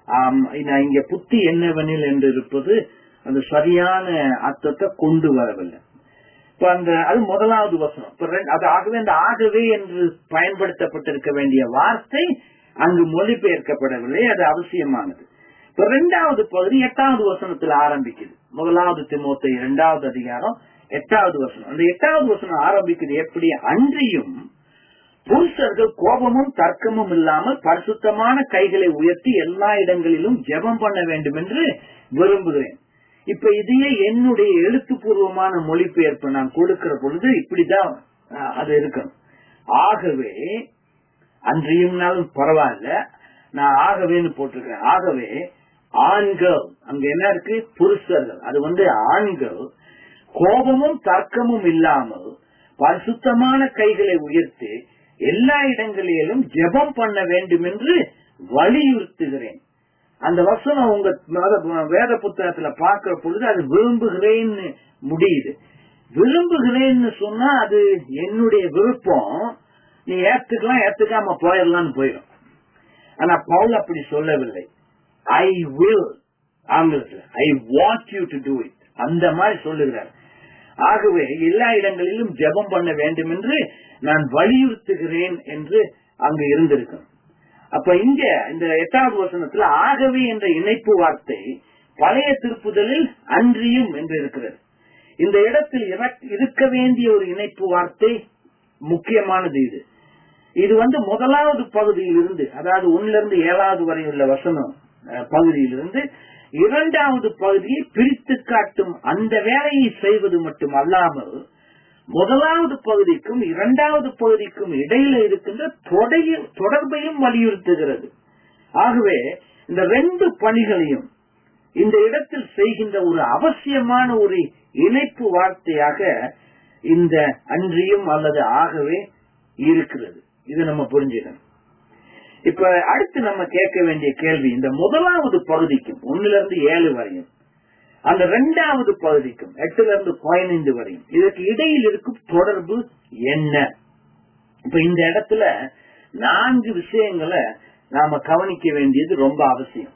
Speaker 1: இங்க புத்தி என்னவெனில் என்று இருப்பது அந்த சரியான அர்த்தத்தை கொண்டு வரவில்லை இப்ப அந்த அது முதலாவது வசனம் அது ஆகவே அந்த ஆகவே என்று பயன்படுத்தப்பட்டிருக்க வேண்டிய வார்த்தை அங்கு மொழிபெயர்க்கப்படவில்லை அது அவசியமானது இப்ப இரண்டாவது பகுதி எட்டாவது வசனத்தில் ஆரம்பிக்குது முதலாவது திமுத்தை இரண்டாவது அதிகாரம் எட்டாவது வசனம் அந்த எட்டாவது வசனம் ஆரம்பிக்குது எப்படி அன்றியும் புருஷர்கள் கோபமும் தர்க்கமும் இல்லாமல் பரிசுத்தமான கைகளை உயர்த்தி எல்லா இடங்களிலும் ஜெபம் பண்ண வேண்டும் என்று விரும்புகிறேன் இப்ப இதையே என்னுடைய எழுத்துப்பூர்வமான மொழிபெயர்ப்பு நான் கொடுக்கிற பொழுது இப்படிதான் அது இருக்கணும் ஆகவே அன்றையும்னாலும் பரவாயில்ல நான் ஆகவேன்னு போட்டிருக்கேன் ஆகவே ஆண்கள் அங்க என்ன இருக்கு புருஷர்கள் அது வந்து ஆண்கள் கோபமும் தர்க்கமும் இல்லாமல் பரிசுத்தமான கைகளை உயர்த்தி எல்லா இடங்களிலும் ஜெபம் பண்ண வேண்டும் என்று வலியுறுத்துகிறேன் அந்த வசனம் உங்க வேத புத்தகத்துல பாக்குற பொழுது அது விரும்புகிறேன்னு முடியுது விரும்புகிறேன்னு சொன்னா அது என்னுடைய விருப்பம் நீ ஏத்துக்கலாம் ஏத்துக்காம போயிடலாம்னு போயிடும் ஆனா பவுல் அப்படி சொல்லவில்லை ஐ வில் ஆங்கிலத்தில் I want you to do it அந்த மாதிரி சொல்லுகிறார் ஆகவே எல்லா இடங்களிலும் ஜெபம் பண்ண வேண்டும் என்று நான் வலியுறுத்துகிறேன் என்று அங்கு இருந்திருக்கும் அப்ப இங்க இந்த எட்டாவது வசனத்துல ஆகவே என்ற இணைப்பு வார்த்தை பழைய திருப்புதலில் அன்றியும் என்று இருக்கிறது இந்த இடத்தில் இருக்க வேண்டிய ஒரு இணைப்பு வார்த்தை முக்கியமானது இது இது வந்து முதலாவது பகுதியிலிருந்து அதாவது ஒன்னுல இருந்து ஏழாவது வரை உள்ள வசனம் பகுதியிலிருந்து இரண்டாவது பகுதியை பிரித்து காட்டும் அந்த வேலையை செய்வது மட்டும் அல்லாமல் முதலாவது பகுதிக்கும் இரண்டாவது பகுதிக்கும் இடையில இருக்கின்ற தொடர்பையும் வலியுறுத்துகிறது ஆகவே இந்த ரெண்டு பணிகளையும் இந்த இடத்தில் செய்கின்ற ஒரு அவசியமான ஒரு இணைப்பு வார்த்தையாக இந்த அன்றியும் அல்லது ஆகவே இருக்கிறது இது நம்ம புரிஞ்சுக்கணும் இப்ப அடுத்து நம்ம கேட்க வேண்டிய கேள்வி இந்த முதலாவது பகுதிக்கும் ஒன்னுல இருந்து ஏழு வரையும் அந்த இரண்டாவது பகுதிக்கும் எட்டுல இருந்து பதினைந்து வரையும் இதற்கு இடையில் இருக்கும் தொடர்பு என்ன இப்ப இந்த இடத்துல நான்கு விஷயங்களை நாம கவனிக்க வேண்டியது ரொம்ப அவசியம்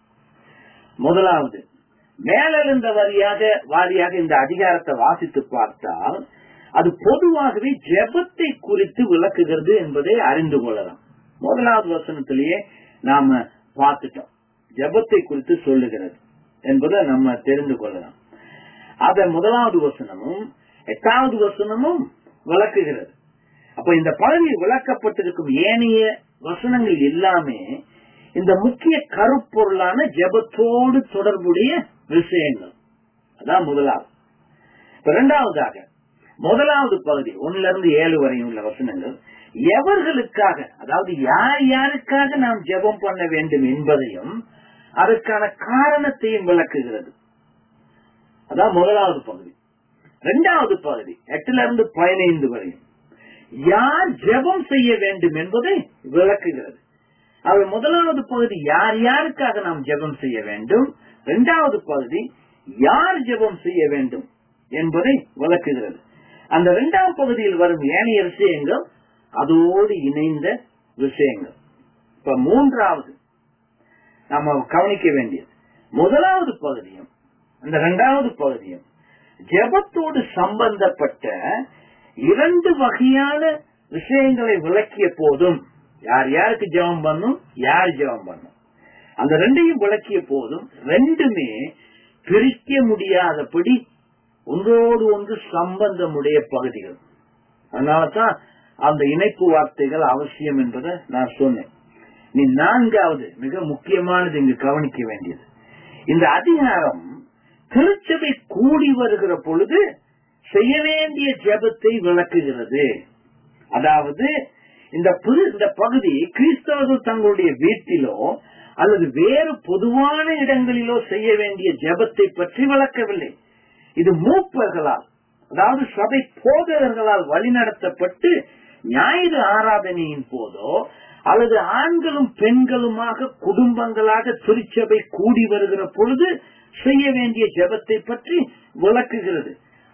Speaker 1: முதலாவது மேலெழுந்த வாரியாக வாரியாக இந்த அதிகாரத்தை வாசித்து பார்த்தால் அது பொதுவாகவே ஜெபத்தை குறித்து விளக்குகிறது என்பதை அறிந்து கொள்ளலாம் முதலாவது வசனத்திலேயே நாம பார்த்துட்டோம் ஜெபத்தை குறித்து சொல்லுகிறது என்பதை நம்ம தெரிந்து கொள்ளலாம் அத முதலாவது வசனமும் எட்டாவது வசனமும் விளக்குகிறது அப்ப இந்த பகுதியில் விளக்கப்பட்டிருக்கும் ஏனைய வசனங்கள் எல்லாமே இந்த முக்கிய கருப்பொருளான ஜெபத்தோடு தொடர்புடைய விஷயங்கள் அதான் முதலாவது இப்ப இரண்டாவதாக முதலாவது பகுதி ஒன்னுல இருந்து ஏழு வரையும் உள்ள வசனங்கள் எவர்களுக்காக அதாவது யார் யாருக்காக நாம் ஜெபம் பண்ண வேண்டும் என்பதையும் அதற்கான காரணத்தையும் விளக்குகிறது அதான் முதலாவது பகுதி இரண்டாவது பகுதி எட்டுல இருந்து பதினைந்து வரையும் யார் ஜெபம் செய்ய வேண்டும் என்பதை விளக்குகிறது அவை முதலாவது பகுதி யார் யாருக்காக நாம் ஜெபம் செய்ய வேண்டும் இரண்டாவது பகுதி யார் ஜெபம் செய்ய வேண்டும் என்பதை விளக்குகிறது அந்த இரண்டாம் பகுதியில் வரும் ஏனைய விஷயங்கள் அதோடு இணைந்த விஷயங்கள் இப்ப மூன்றாவது நம்ம கவனிக்க வேண்டியது முதலாவது பகுதியும் அந்த இரண்டாவது பகுதியும் ஜெபத்தோடு சம்பந்தப்பட்ட இரண்டு வகையான விஷயங்களை விளக்கிய போதும் யார் யாருக்கு ஜெபம் பண்ணும் யார் ஜெபம் பண்ணும் அந்த ரெண்டையும் விளக்கிய போதும் ரெண்டுமே பிரிக்க முடியாதபடி ஒன்றோடு ஒன்று சம்பந்தமுடைய பகுதிகள் அதனாலதான் அந்த இணைப்பு வார்த்தைகள் அவசியம் என்பதை நான் சொன்னேன் நீ நான்காவது மிக முக்கியமானது இங்கு கவனிக்க வேண்டியது இந்த அதிகாரம் திருச்சபை கூடி வருகிற பொழுது செய்ய வேண்டிய ஜெபத்தை விளக்குகிறது அதாவது இந்த புது இந்த பகுதி கிறிஸ்தவர்கள் தங்களுடைய வீட்டிலோ அல்லது வேறு பொதுவான இடங்களிலோ செய்ய வேண்டிய ஜெபத்தை பற்றி விளக்கவில்லை இது மூப்பர்களால் அதாவது சபை போதகர்களால் வழிநடத்தப்பட்டு ஞாயிறு ஆராதனையின் போதோ அல்லது ஆண்களும் பெண்களுமாக குடும்பங்களாக திருச்சபை கூடி வருகிற பொழுது செய்ய வேண்டிய ஜெபத்தை பற்றி விளக்குகிறது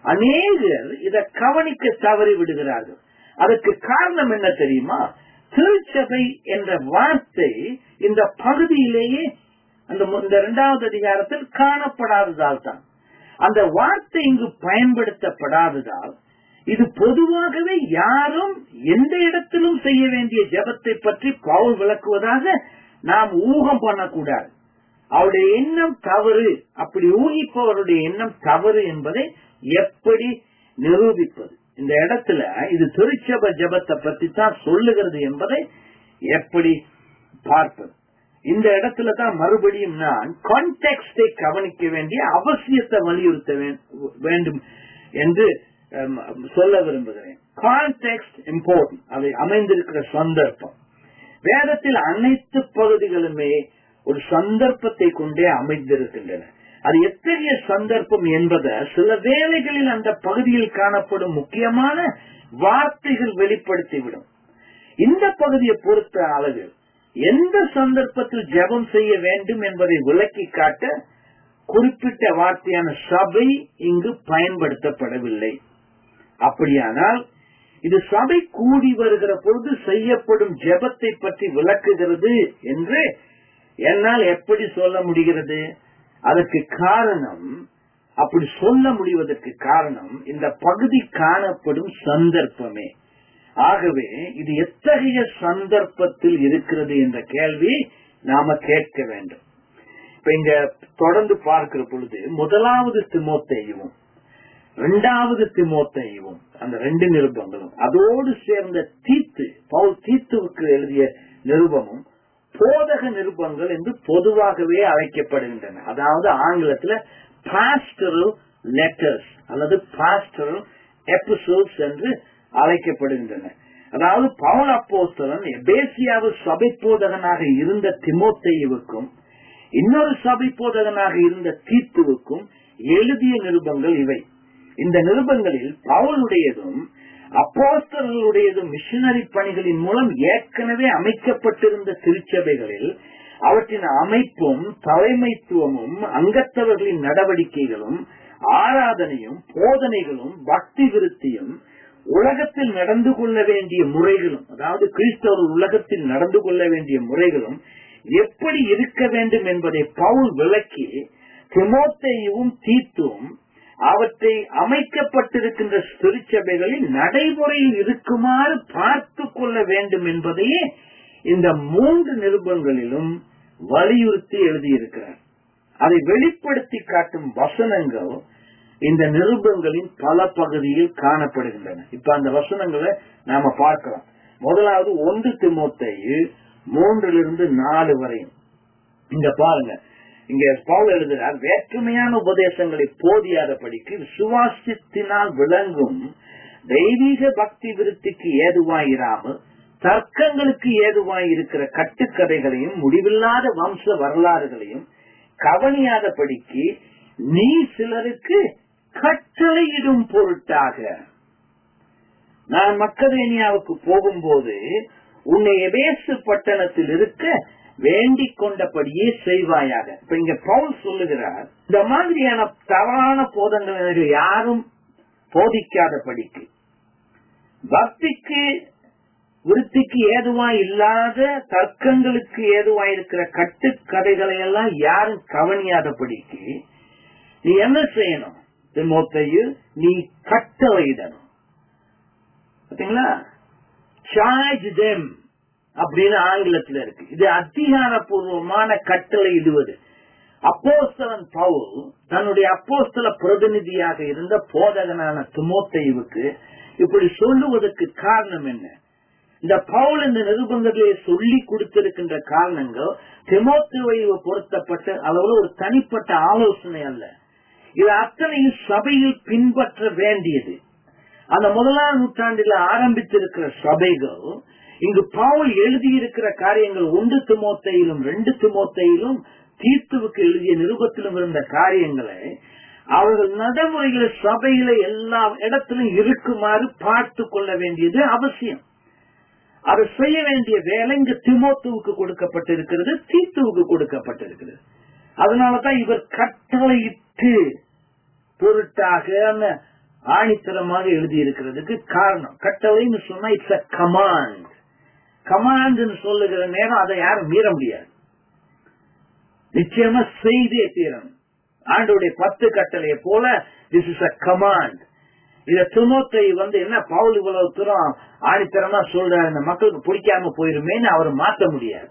Speaker 1: அநேகர் இதை கவனிக்க தவறி விடுகிறார்கள் அதற்கு காரணம் என்ன தெரியுமா திருச்சபை என்ற வார்த்தை இந்த பகுதியிலேயே அந்த இந்த இரண்டாவது அதிகாரத்தில் காணப்படாததால் தான் அந்த வார்த்தை இங்கு பயன்படுத்தப்படாததால் இது பொதுவாகவே யாரும் எந்த இடத்திலும் செய்ய வேண்டிய ஜெபத்தை பற்றி பவுல் விளக்குவதாக நாம் ஊகம் பண்ணக்கூடாது அவருடைய எண்ணம் தவறு அப்படி ஊகிப்பவருடைய எண்ணம் தவறு என்பதை எப்படி நிரூபிப்பது இந்த இடத்துல இது திருச்சப ஜபத்தை பத்தி தான் சொல்லுகிறது என்பதை எப்படி பார்ப்பது இந்த இடத்துல தான் மறுபடியும் நான் கான்டெக்டை கவனிக்க வேண்டிய அவசியத்தை வலியுறுத்த வேண்டும் என்று சொல்ல விரும்புகிறேன் கான்டெக்ட் இம்பார்ட்டன்ட் அதை அமைந்திருக்கிற சந்தர்ப்பம் வேதத்தில் அனைத்து பகுதிகளுமே ஒரு சந்தர்ப்பத்தை கொண்டே அமைந்திருக்கின்றன அது எத்தகைய சந்தர்ப்பம் என்பதை சில வேளைகளில் அந்த பகுதியில் காணப்படும் முக்கியமான வார்த்தைகள் வெளிப்படுத்திவிடும் இந்த பகுதியை பொறுத்த அளவில் எந்த சந்தர்ப்பத்தில் ஜெபம் செய்ய வேண்டும் என்பதை விளக்கி காட்ட குறிப்பிட்ட வார்த்தையான சபை இங்கு பயன்படுத்தப்படவில்லை அப்படியானால் இது சபை கூடி வருகிற பொழுது செய்யப்படும் ஜெபத்தை பற்றி விளக்குகிறது என்று என்னால் எப்படி சொல்ல முடிகிறது அதற்கு காரணம் அப்படி சொல்ல முடிவதற்கு காரணம் இந்த பகுதி காணப்படும் சந்தர்ப்பமே ஆகவே இது எத்தகைய சந்தர்ப்பத்தில் இருக்கிறது என்ற கேள்வி நாம கேட்க வேண்டும் இப்ப இங்க தொடர்ந்து பார்க்கிற பொழுது முதலாவது திமோத்தையும் இரண்டாவது திமோத்தையும் அந்த ரெண்டு நிருபங்களும் அதோடு சேர்ந்த தீத்து பவுல் தீத்துவுக்கு எழுதிய நிருபமும் போதக நிருபங்கள் என்று பொதுவாகவே அழைக்கப்படுகின்றன அதாவது ஆங்கிலத்தில் பாஸ்டரல் லெட்டர்ஸ் அல்லது பாஸ்டரல் எபிசோட்ஸ் என்று அழைக்கப்படுகின்றன அதாவது பவுல் அப்போஸ்தலன் எபேசியாவு சபை போதகனாக இருந்த திமோத்தேயுவுக்கும் இன்னொரு சபை போதகனாக இருந்த தீத்துவுக்கும் எழுதிய நிருபங்கள் இவை இந்த நிருபங்களில் பவுலுடையதும் அப்போஸ்தலர்களுடையதும் மிஷனரி பணிகளின் மூலம் ஏற்கனவே அமைக்கப்பட்டிருந்த திருச்சபைகளில் அவற்றின் அமைப்பும் தலைமைத்துவமும் அங்கத்தவர்களின் நடவடிக்கைகளும் ஆராதனையும் போதனைகளும் பக்தி விருத்தியும் உலகத்தில் நடந்து கொள்ள வேண்டிய முறைகளும் அதாவது கிறிஸ்தவர் உலகத்தில் நடந்து கொள்ள வேண்டிய முறைகளும் எப்படி இருக்க வேண்டும் என்பதை பவுல் விளக்கி திமோத்தேயும் தீத்தும் அவற்றை அமைக்கப்பட்டிருக்கின்ற திருச்சபைகளில் நடைமுறையில் இருக்குமாறு பார்த்து கொள்ள வேண்டும் என்பதையே இந்த மூன்று நிருபங்களிலும் வலியுறுத்தி எழுதியிருக்கிறார் அதை வெளிப்படுத்தி காட்டும் வசனங்கள் இந்த நிருபங்களின் பல பகுதியில் காணப்படுகின்றன இப்ப அந்த வசனங்களை நாம பார்க்கலாம் முதலாவது ஒன்று திமுத்தையு மூன்றிலிருந்து நாலு வரையும் இங்க பாருங்க இங்க பவுல் எழுதுகிறார் வேற்றுமையான உபதேசங்களை போதியாதபடிக்கு விசுவாசத்தினால் விளங்கும் தெய்வீக பக்தி விருத்திக்கு ஏதுவாயிராமல் தர்க்கங்களுக்கு ஏதுவாய் இருக்கிற கட்டுக்கதைகளையும் முடிவில்லாத வம்ச வரலாறுகளையும் கவனியாதபடிக்கு நீ சிலருக்கு கட்டளையிடும் பொருட்டாக நான் மக்கதேனியாவுக்கு போகும்போது உன்னை எபேசு பட்டணத்தில் இருக்க வேண்டிக் கொண்டபடியே செய்வாயாக இப்ப இங்க பவுல் சொல்லுகிறார் இந்த மாதிரியான தவறான போதங்கள் யாரும் போதிக்காதபடிக்கு பக்திக்கு விருத்திக்கு ஏதுவாய் இல்லாத தர்க்கங்களுக்கு ஏதுவாய் இருக்கிற கட்டுக்கதைகளை எல்லாம் யாரும் கவனியாதபடிக்கு நீ என்ன செய்யணும் திமுத்தையில் நீ கட்டளையிடணும் பாத்தீங்களா சார்ஜ் தெம் அப்படின்னு ஆங்கிலத்தில் இருக்கு இது அதிகாரப்பூர்வமான கட்டளை இடுவது அப்போஸ்தலன் பவுல் தன்னுடைய அப்போஸ்தல பிரதிநிதியாக இருந்த போதகனான திமோத்தைவுக்கு இப்படி சொல்லுவதற்கு காரணம் என்ன இந்த பவுல் இந்த நிருபங்களிலே சொல்லி கொடுத்திருக்கின்ற காரணங்கள் திமோத்துவை பொருத்தப்பட்ட அளவில் ஒரு தனிப்பட்ட ஆலோசனை அல்ல இது அத்தனையும் சபையில் பின்பற்ற வேண்டியது அந்த முதலாம் நூற்றாண்டில் ஆரம்பித்திருக்கிற சபைகள் இங்கு பவுல் எழுதியிருக்கிற காரியங்கள் ஒன்று திமோத்தையிலும் ரெண்டு திமோத்தையிலும் தீர்த்துவுக்கு எழுதிய நிருபத்திலும் இருந்த காரியங்களை அவர்கள் நடைமுறைகளை சபையில எல்லா இடத்திலும் இருக்குமாறு பார்த்து கொள்ள வேண்டியது அவசியம் அதை செய்ய வேண்டிய வேலை இங்கு திமோத்துவுக்கு கொடுக்கப்பட்டிருக்கிறது தீத்துவுக்கு கொடுக்கப்பட்டிருக்கிறது அதனாலதான் இவர் கட்டளையிட்டு பொருட்டாக ஆணித்தரமாக எழுதியிருக்கிறதுக்கு காரணம் கட்டளைன்னு சொன்னா இட்ஸ் அ கமாண்ட் கமாண்ட் சொல்லுகிற நேரம் அதை யாரும் மீற முடியாது நிச்சயமா செய்தே தீரணும் ஆண்டுடைய பத்து கட்டளையை போல திஸ் இஸ் அ கமாண்ட் இத துணத்தை வந்து என்ன பவுல் இவ்வளவு தூரம் ஆணித்தரமா சொல்றாரு இந்த மக்களுக்கு பிடிக்காம போயிருமேன்னு அவர் மாத்த முடியாது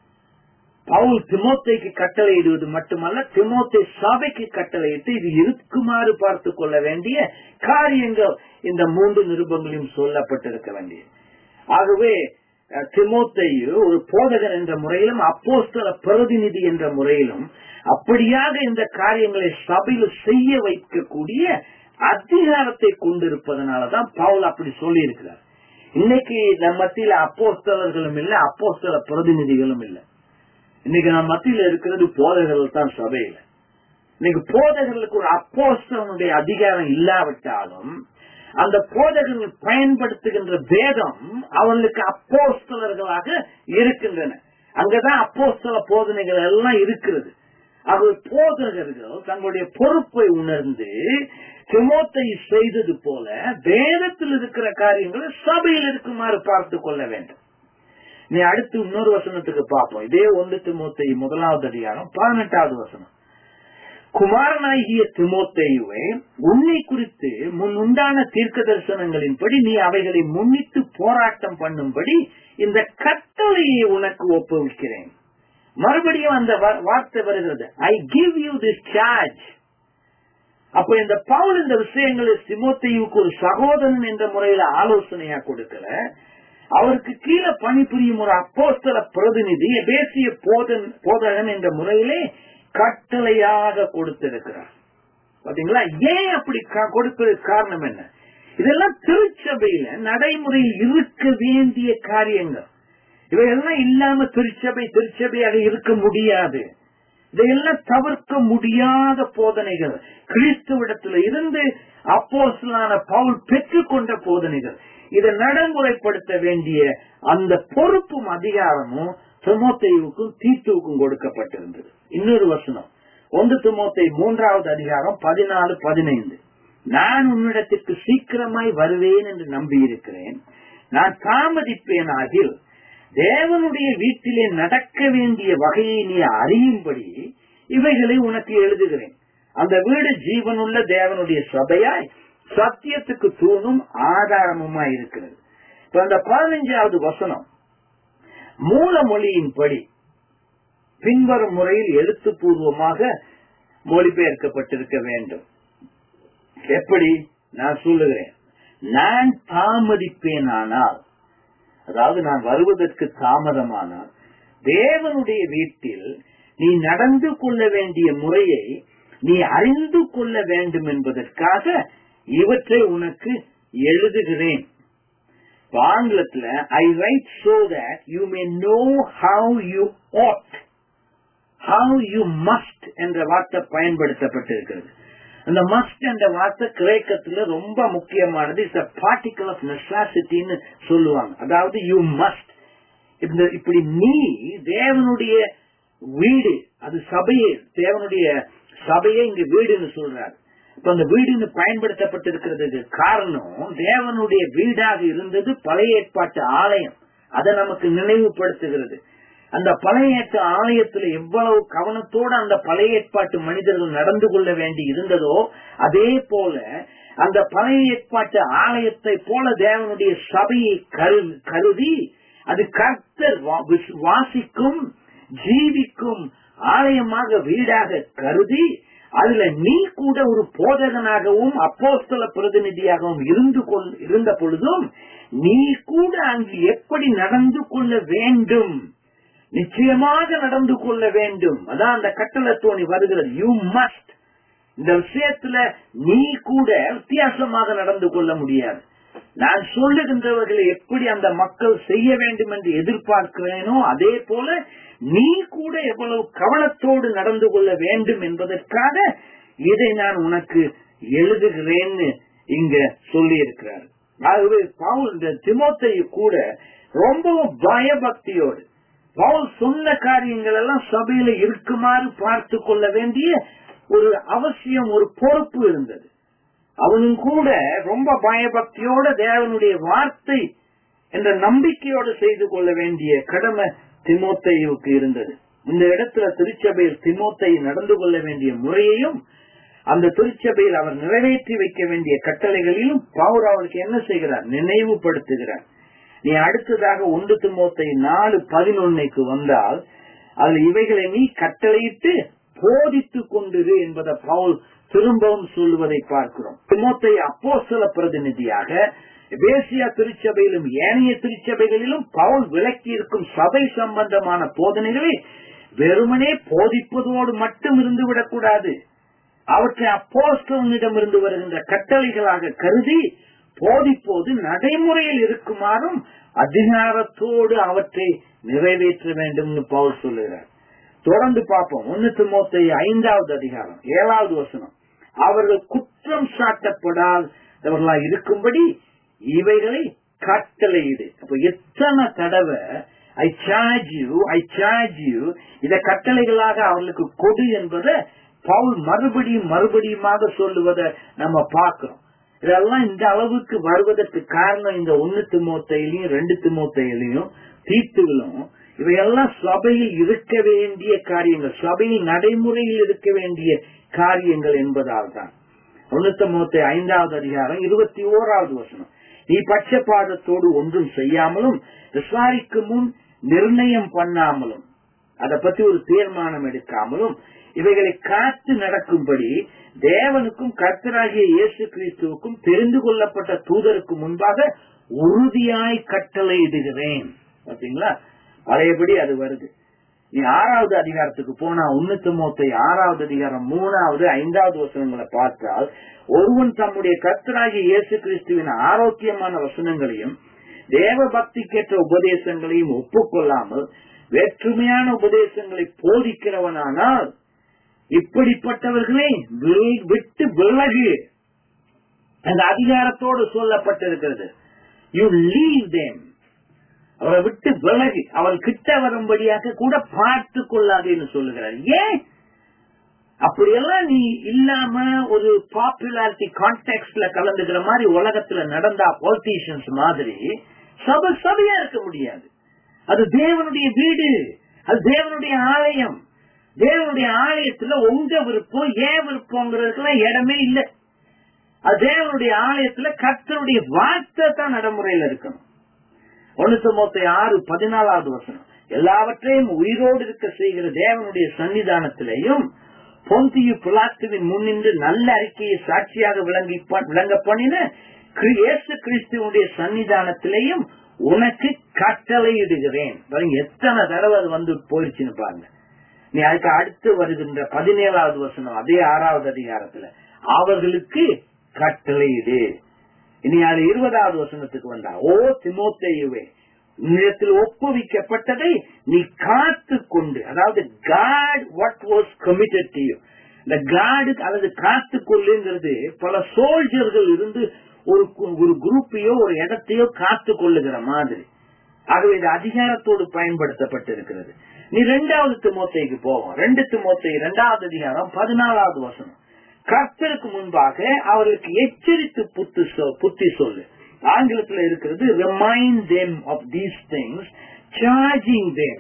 Speaker 1: பவுல் திமோத்தைக்கு கட்டளையிடுவது மட்டுமல்ல திமோத்தை சபைக்கு கட்டளையிட்டு இது இருக்குமாறு பார்த்து கொள்ள வேண்டிய காரியங்கள் இந்த மூன்று நிருபங்களையும் சொல்லப்பட்டிருக்க வேண்டிய ஆகவே திமோத்தையு ஒரு போதகன் என்ற முறையிலும் அப்போஸ்தல பிரதிநிதி என்ற முறையிலும் அப்படியாக இந்த காரியங்களை சபையில் செய்ய வைக்கக்கூடிய அதிகாரத்தை கொண்டிருப்பதனாலதான் பவுல் அப்படி சொல்லி இருக்கிறார் இன்னைக்கு நம்ம மத்தியில அப்போஸ்தலர்களும் இல்ல அப்போஸ்தல பிரதிநிதிகளும் இல்ல இன்னைக்கு நம்ம மத்தியில இருக்கிறது போதகர்கள் தான் சபையில இன்னைக்கு போதகர்களுக்கு ஒரு அப்போஸ்தலனுடைய அதிகாரம் இல்லாவிட்டாலும் அந்த போதகர்கள் பயன்படுத்துகின்ற வேதம் அவர்களுக்கு அப்போஸ்தலர்களாக இருக்கின்றன அங்கதான் அப்போஸ்தல போதனைகள் எல்லாம் இருக்கிறது அவர் போதகர்கள் தங்களுடைய பொறுப்பை உணர்ந்து திமோத்தை செய்தது போல வேதத்தில் இருக்கிற காரியங்களை சபையில் இருக்குமாறு பார்த்து கொள்ள வேண்டும் நீ அடுத்து இன்னொரு வசனத்துக்கு பார்ப்போம் இதே ஒன்று திமோத்தை முதலாவது அதிகாரம் பதினெட்டாவது வசனம் குமாரனாகிய திமோத்தேயுவே உன்னை குறித்து முன் உண்டான தீர்க்க தரிசனங்களின்படி நீ அவைகளை முன்னிட்டு போராட்டம் பண்ணும்படி இந்த கட்டளையை உனக்கு ஒப்புவிக்கிறேன் மறுபடியும் அந்த வார்த்தை வருகிறது I give you this charge அப்ப இந்த பவுல் இந்த விஷயங்களை திமோத்தையுக்கு ஒரு சகோதரன் என்ற முறையில ஆலோசனையா கொடுக்கல அவருக்கு கீழே பணிபுரியும் ஒரு அப்போஸ்தல பிரதிநிதி தேசிய போதகன் என்ற முறையிலே கட்டளையாக கொடுத்திருக்கிறார் பாத்தீங்களா ஏன் அப்படி கொடுப்பதற்கு காரணம் என்ன இதெல்லாம் திருச்சபையில நடைமுறையில் இருக்க வேண்டிய காரியங்கள் இவையெல்லாம் இல்லாம திருச்சபை திருச்சபையாக இருக்க முடியாது இதையெல்லாம் தவிர்க்க முடியாத போதனைகள் கிறிஸ்துவிடத்துல இருந்து அப்போஸ்தலனான பவுல் பெற்றுக்கொண்ட போதனைகள் இதை நடைமுறைப்படுத்த வேண்டிய அந்த பொறுப்பும் அதிகாரமும் திமோத்தேயுவுக்கும் தீத்துவுக்கும் கொடுக்கப்பட்டிருந்தது இன்னொரு வசனம் ஒன்று திமோத்தை மூன்றாவது அதிகாரம் பதினாலு பதினைந்து நான் உன்னிடத்திற்கு சீக்கிரமாய் வருவேன் என்று நம்பியிருக்கிறேன் நான் தாமதிப்பேனாகில் தேவனுடைய வீட்டிலே நடக்க வேண்டிய வகையை நீ அறியும்படி இவைகளை உனக்கு எழுதுகிறேன் அந்த வீடு ஜீவனுள்ள தேவனுடைய சபையாய் சத்தியத்துக்கு தூணும் ஆதாரமுமாய் இருக்கிறது இப்ப அந்த பதினைஞ்சாவது வசனம் மூல மொழியின்படி பின்வரும் முறையில் எழுத்துப்பூர்வமாக மொழிபெயர்க்கப்பட்டிருக்க வேண்டும் எப்படி நான் சொல்லுகிறேன் நான் தாமதிப்பேனானால் அதாவது நான் வருவதற்கு தாமதமானால் தேவனுடைய வீட்டில் நீ நடந்து கொள்ள வேண்டிய முறையை நீ அறிந்து கொள்ள வேண்டும் என்பதற்காக இவற்றை உனக்கு எழுதுகிறேன் ஆங்கிலத்துல I write so that you may know how you ought how you must என்ற வார்த்தை பயன்படுத்தப்பட்டிருக்கிறது அந்த மஸ்ட் என்ற வார்த்தை கிரேக்கத்துல ரொம்ப முக்கியமானது இட்ஸ் அ பார்ட்டிகல் ஆஃப் நெசாசிட்டின்னு சொல்லுவாங்க அதாவது யூ மஸ்ட் இந்த இப்படி நீ தேவனுடைய வீடு அது சபையே தேவனுடைய சபையே இங்க வீடுன்னு சொல்றாரு இப்ப அந்த வீடுன்னு பயன்படுத்தப்பட்டிருக்கிறதுக்கு காரணம் தேவனுடைய வீடாக இருந்தது பழைய ஏற்பாட்டு ஆலயம் அதை நமக்கு நினைவுபடுத்துகிறது அந்த பழைய ஏற்ற ஆலயத்துல எவ்வளவு கவனத்தோடு அந்த பழைய ஏற்பாட்டு மனிதர்கள் நடந்து கொள்ள வேண்டி இருந்ததோ அதே போல அந்த பழைய ஏற்பாட்டு ஆலயத்தை போல தேவனுடைய சபையை கருதி அது கர்த்தர் வாசிக்கும் ஜீவிக்கும் ஆலயமாக வீடாக கருதி அதுல நீ கூட ஒரு போதகனாகவும் அப்போஸ்தல பிரதிநிதியாகவும் இருந்து கொள் இருந்த பொழுதும் நீ கூட அங்கு எப்படி நடந்து கொள்ள வேண்டும் நிச்சயமாக நடந்து கொள்ள வேண்டும் அதான் அந்த கட்டளை தோணி வருகிறது யூ மஸ்ட் இந்த விஷயத்துல நீ கூட வித்தியாசமாக நடந்து கொள்ள முடியாது நான் சொல்லுகின்றவர்களை எப்படி அந்த மக்கள் செய்ய வேண்டும் என்று எதிர்பார்க்கிறேனோ அதே போல நீ கூட எவ்வளவு கவனத்தோடு நடந்து கொள்ள வேண்டும் என்பதற்காக இதை நான் உனக்கு எழுதுகிறேன்னு இங்க சொல்லி இருக்கிறார் ஆகவே பவுல் இந்த திமோத்தைய கூட ரொம்பவும் பயபக்தியோடு பவுல் சொன்ன காரியங்கள் எல்லாம் சபையில இருக்குமாறு பார்த்து கொள்ள வேண்டிய ஒரு அவசியம் ஒரு பொறுப்பு இருந்தது அவனும் கூட ரொம்ப பயபக்தியோட தேவனுடைய வார்த்தை என்ற நம்பிக்கையோடு செய்து கொள்ள வேண்டிய கடமை திமோத்தையுக்கு இருந்தது இந்த இடத்துல திருச்சபையில் திமோத்தை நடந்து கொள்ள வேண்டிய முறையையும் அந்த திருச்சபையில் அவர் நிறைவேற்றி வைக்க வேண்டிய கட்டளைகளிலும் பவுர் அவருக்கு என்ன செய்கிறார் நினைவுபடுத்துகிறார் நீ அடுத்ததாக ஒன்று திமோத்தை நாலு பதினொன்னைக்கு வந்தால் அதுல இவைகளை நீ கட்டளையிட்டு போதித்துக் கொண்டிரு என்பதை பவுல் திரும்பவும் சொல்லுவதை பார்க்கிறோம் திமோத்தை அப்போ சில பிரதிநிதியாக பேசியா திருச்சபையிலும் ஏனைய திருச்சபைகளிலும் பவுல் விளக்கி இருக்கும் சபை சம்பந்தமான போதனைகளை வெறுமனே போதிப்பதோடு மட்டும் இருந்து விடக்கூடாது அவற்றை அப்போஸ்தலனிடம் இருந்து வருகின்ற கட்டளைகளாக கருதி போதிப்போது நடைமுறையில் இருக்குமாறும் அதிகாரத்தோடு அவற்றை நிறைவேற்ற வேண்டும் பவுல் சொல்லுகிறார் தொடர்ந்து பார்ப்போம் ஒன்னு மோத்தை ஐந்தாவது அதிகாரம் ஏழாவது வசனம் அவர்கள் குற்றம் சாட்டப்படாதவர்களா இருக்கும்படி இவைகளை கட்டளையிடு அப்ப எத்தனை தடவை I charge you I charge you இத கட்டளைகளாக அவர்களுக்கு கொடு என்பதை பவுல் மறுபடியும் மறுபடியுமாக சொல்லுவதை நம்ம பார்க்கிறோம் இதெல்லாம் இந்த அளவுக்கு வருவதற்கு காரணம் இந்த ஒன்னு திமுத்தையிலையும் ரெண்டு திமுத்தையிலையும் தீத்துகளும் இவையெல்லாம் சபையில் இருக்க வேண்டிய காரியங்கள் சபையில் நடைமுறையில் இருக்க வேண்டிய காரியங்கள் என்பதால் தான் ஒன்னு மூத்த ஐந்தாவது அதிகாரம் இருபத்தி ஓராவது வசனம் நீ பட்சபாதத்தோடு ஒன்றும் செய்யாமலும் விசாரிக்கும் முன் நிர்ணயம் பண்ணாமலும் அதை பத்தி ஒரு தீர்மானம் எடுக்காமலும் இவைகளை காத்து நடக்கும்படி தேவனுக்கும் கர்த்தராகிய இயேசு கிறிஸ்துவுக்கும் தெரிந்து கொள்ளப்பட்ட தூதருக்கு முன்பாக உறுதியாய் கட்டளையிடுகிறேன் பாத்தீங்களா பழையபடி அது வருது நீ ஆறாவது அதிகாரத்துக்கு போனா உன்னத்து மூத்தை ஆறாவது அதிகாரம் மூணாவது ஐந்தாவது வசனங்களை பார்த்தால் ஒருவன் தம்முடைய கர்த்தராகிய இயேசு கிறிஸ்துவின் ஆரோக்கியமான வசனங்களையும் தேவ பக்திக்கேற்ற உபதேசங்களையும் ஒப்புக்கொள்ளாமல் வேற்றுமையான உபதேசங்களை போதிக்கிறவனானால் இப்படிப்பட்டவர்களை வி- விட்டு விலகு அந்த அதிகாரத்தோடு சொல்லப்பட்டிருக்கிறது யூ லீவ் them அவரை விட்டு விலகு அவள் கிட்ட வரும்படியாக கூட பார்த்து கொள்ளாதேன்னு சொல்லுகிறார் ஏன் அப்படியெல்லாம் நீ இல்லாம ஒரு பாப்புலாரிட்டி கான்டெக்ட்ல கலந்துக்கிற மாதிரி உலகத்துல நடந்தா பொலிட்டீஷியன்ஸ் மாதிரி சபை சபையா இருக்க முடியாது அது தேவனுடைய வீடு அது தேவனுடைய ஆலயம் தேவனுடைய ஆலயத்துல உங்க விருப்பம் ஏன் விருப்பங்கிறதுக்கெல்லாம் இடமே இல்லை அது தேவனுடைய ஆலயத்துல கர்த்தருடைய வார்த்தை தான் நடைமுறையில இருக்கணும் ஒன்னு மொத்த ஆறு பதினாலாவது வசனம் எல்லாவற்றையும் உயிரோடு இருக்க செய்கிற தேவனுடைய சன்னிதானத்திலேயும் பொந்தியு பிளாத்துவின் முன்னின்று நல்ல அறிக்கையை சாட்சியாக விளங்கி விளங்க பண்ணின கிரி- இயேசு கிறிஸ்துவனுடைய சன்னிதானத்திலேயும் உனக்கு கட்டளையிடுகிறேன் பாருங்க, எத்தனை தடவை அது வந்து போயிடுச்சுன்னு பாருங்க நீ அதுக்கு அடுத்து வருகின்ற பதினேழாவது வசனம் அதே ஆறாவது அதிகாரத்துல அவர்களுக்கு கட்டளையிடு இனி அது இருபதாவது வசனத்துக்கு வந்தா ஓ திமோத்தேயுவே உன்னிடத்தில் ஒப்புவிக்கப்பட்டதை நீ காத்து கொண்டு அதாவது God what was committed to you இந்த காடு அல்லது காத்து கொள்ளுங்கிறது பல சோல்ஜர்கள் இருந்து ஒரு கு- ஒரு குரூப்பையோ ஒரு இடத்தையோ காத்து கொள்ளுகிற மாதிரி ஆகவே இது அதிகாரத்தோடு பயன்படுத்தப்பட்டிருக்கிறது நீ ரெண்டாவது திமோத்தைக்கு போவோம் ரெண்டு திமோத்தை இரண்டாவது அதிகாரம் பதினாலாவது வசனம் கர்த்தருக்கு முன்பாக அவருக்கு எச்சரித்து புத்து சொல்- புத்தி சொல்லு ஆங்கிலத்தில் இருக்கிறது remind them of these things charging them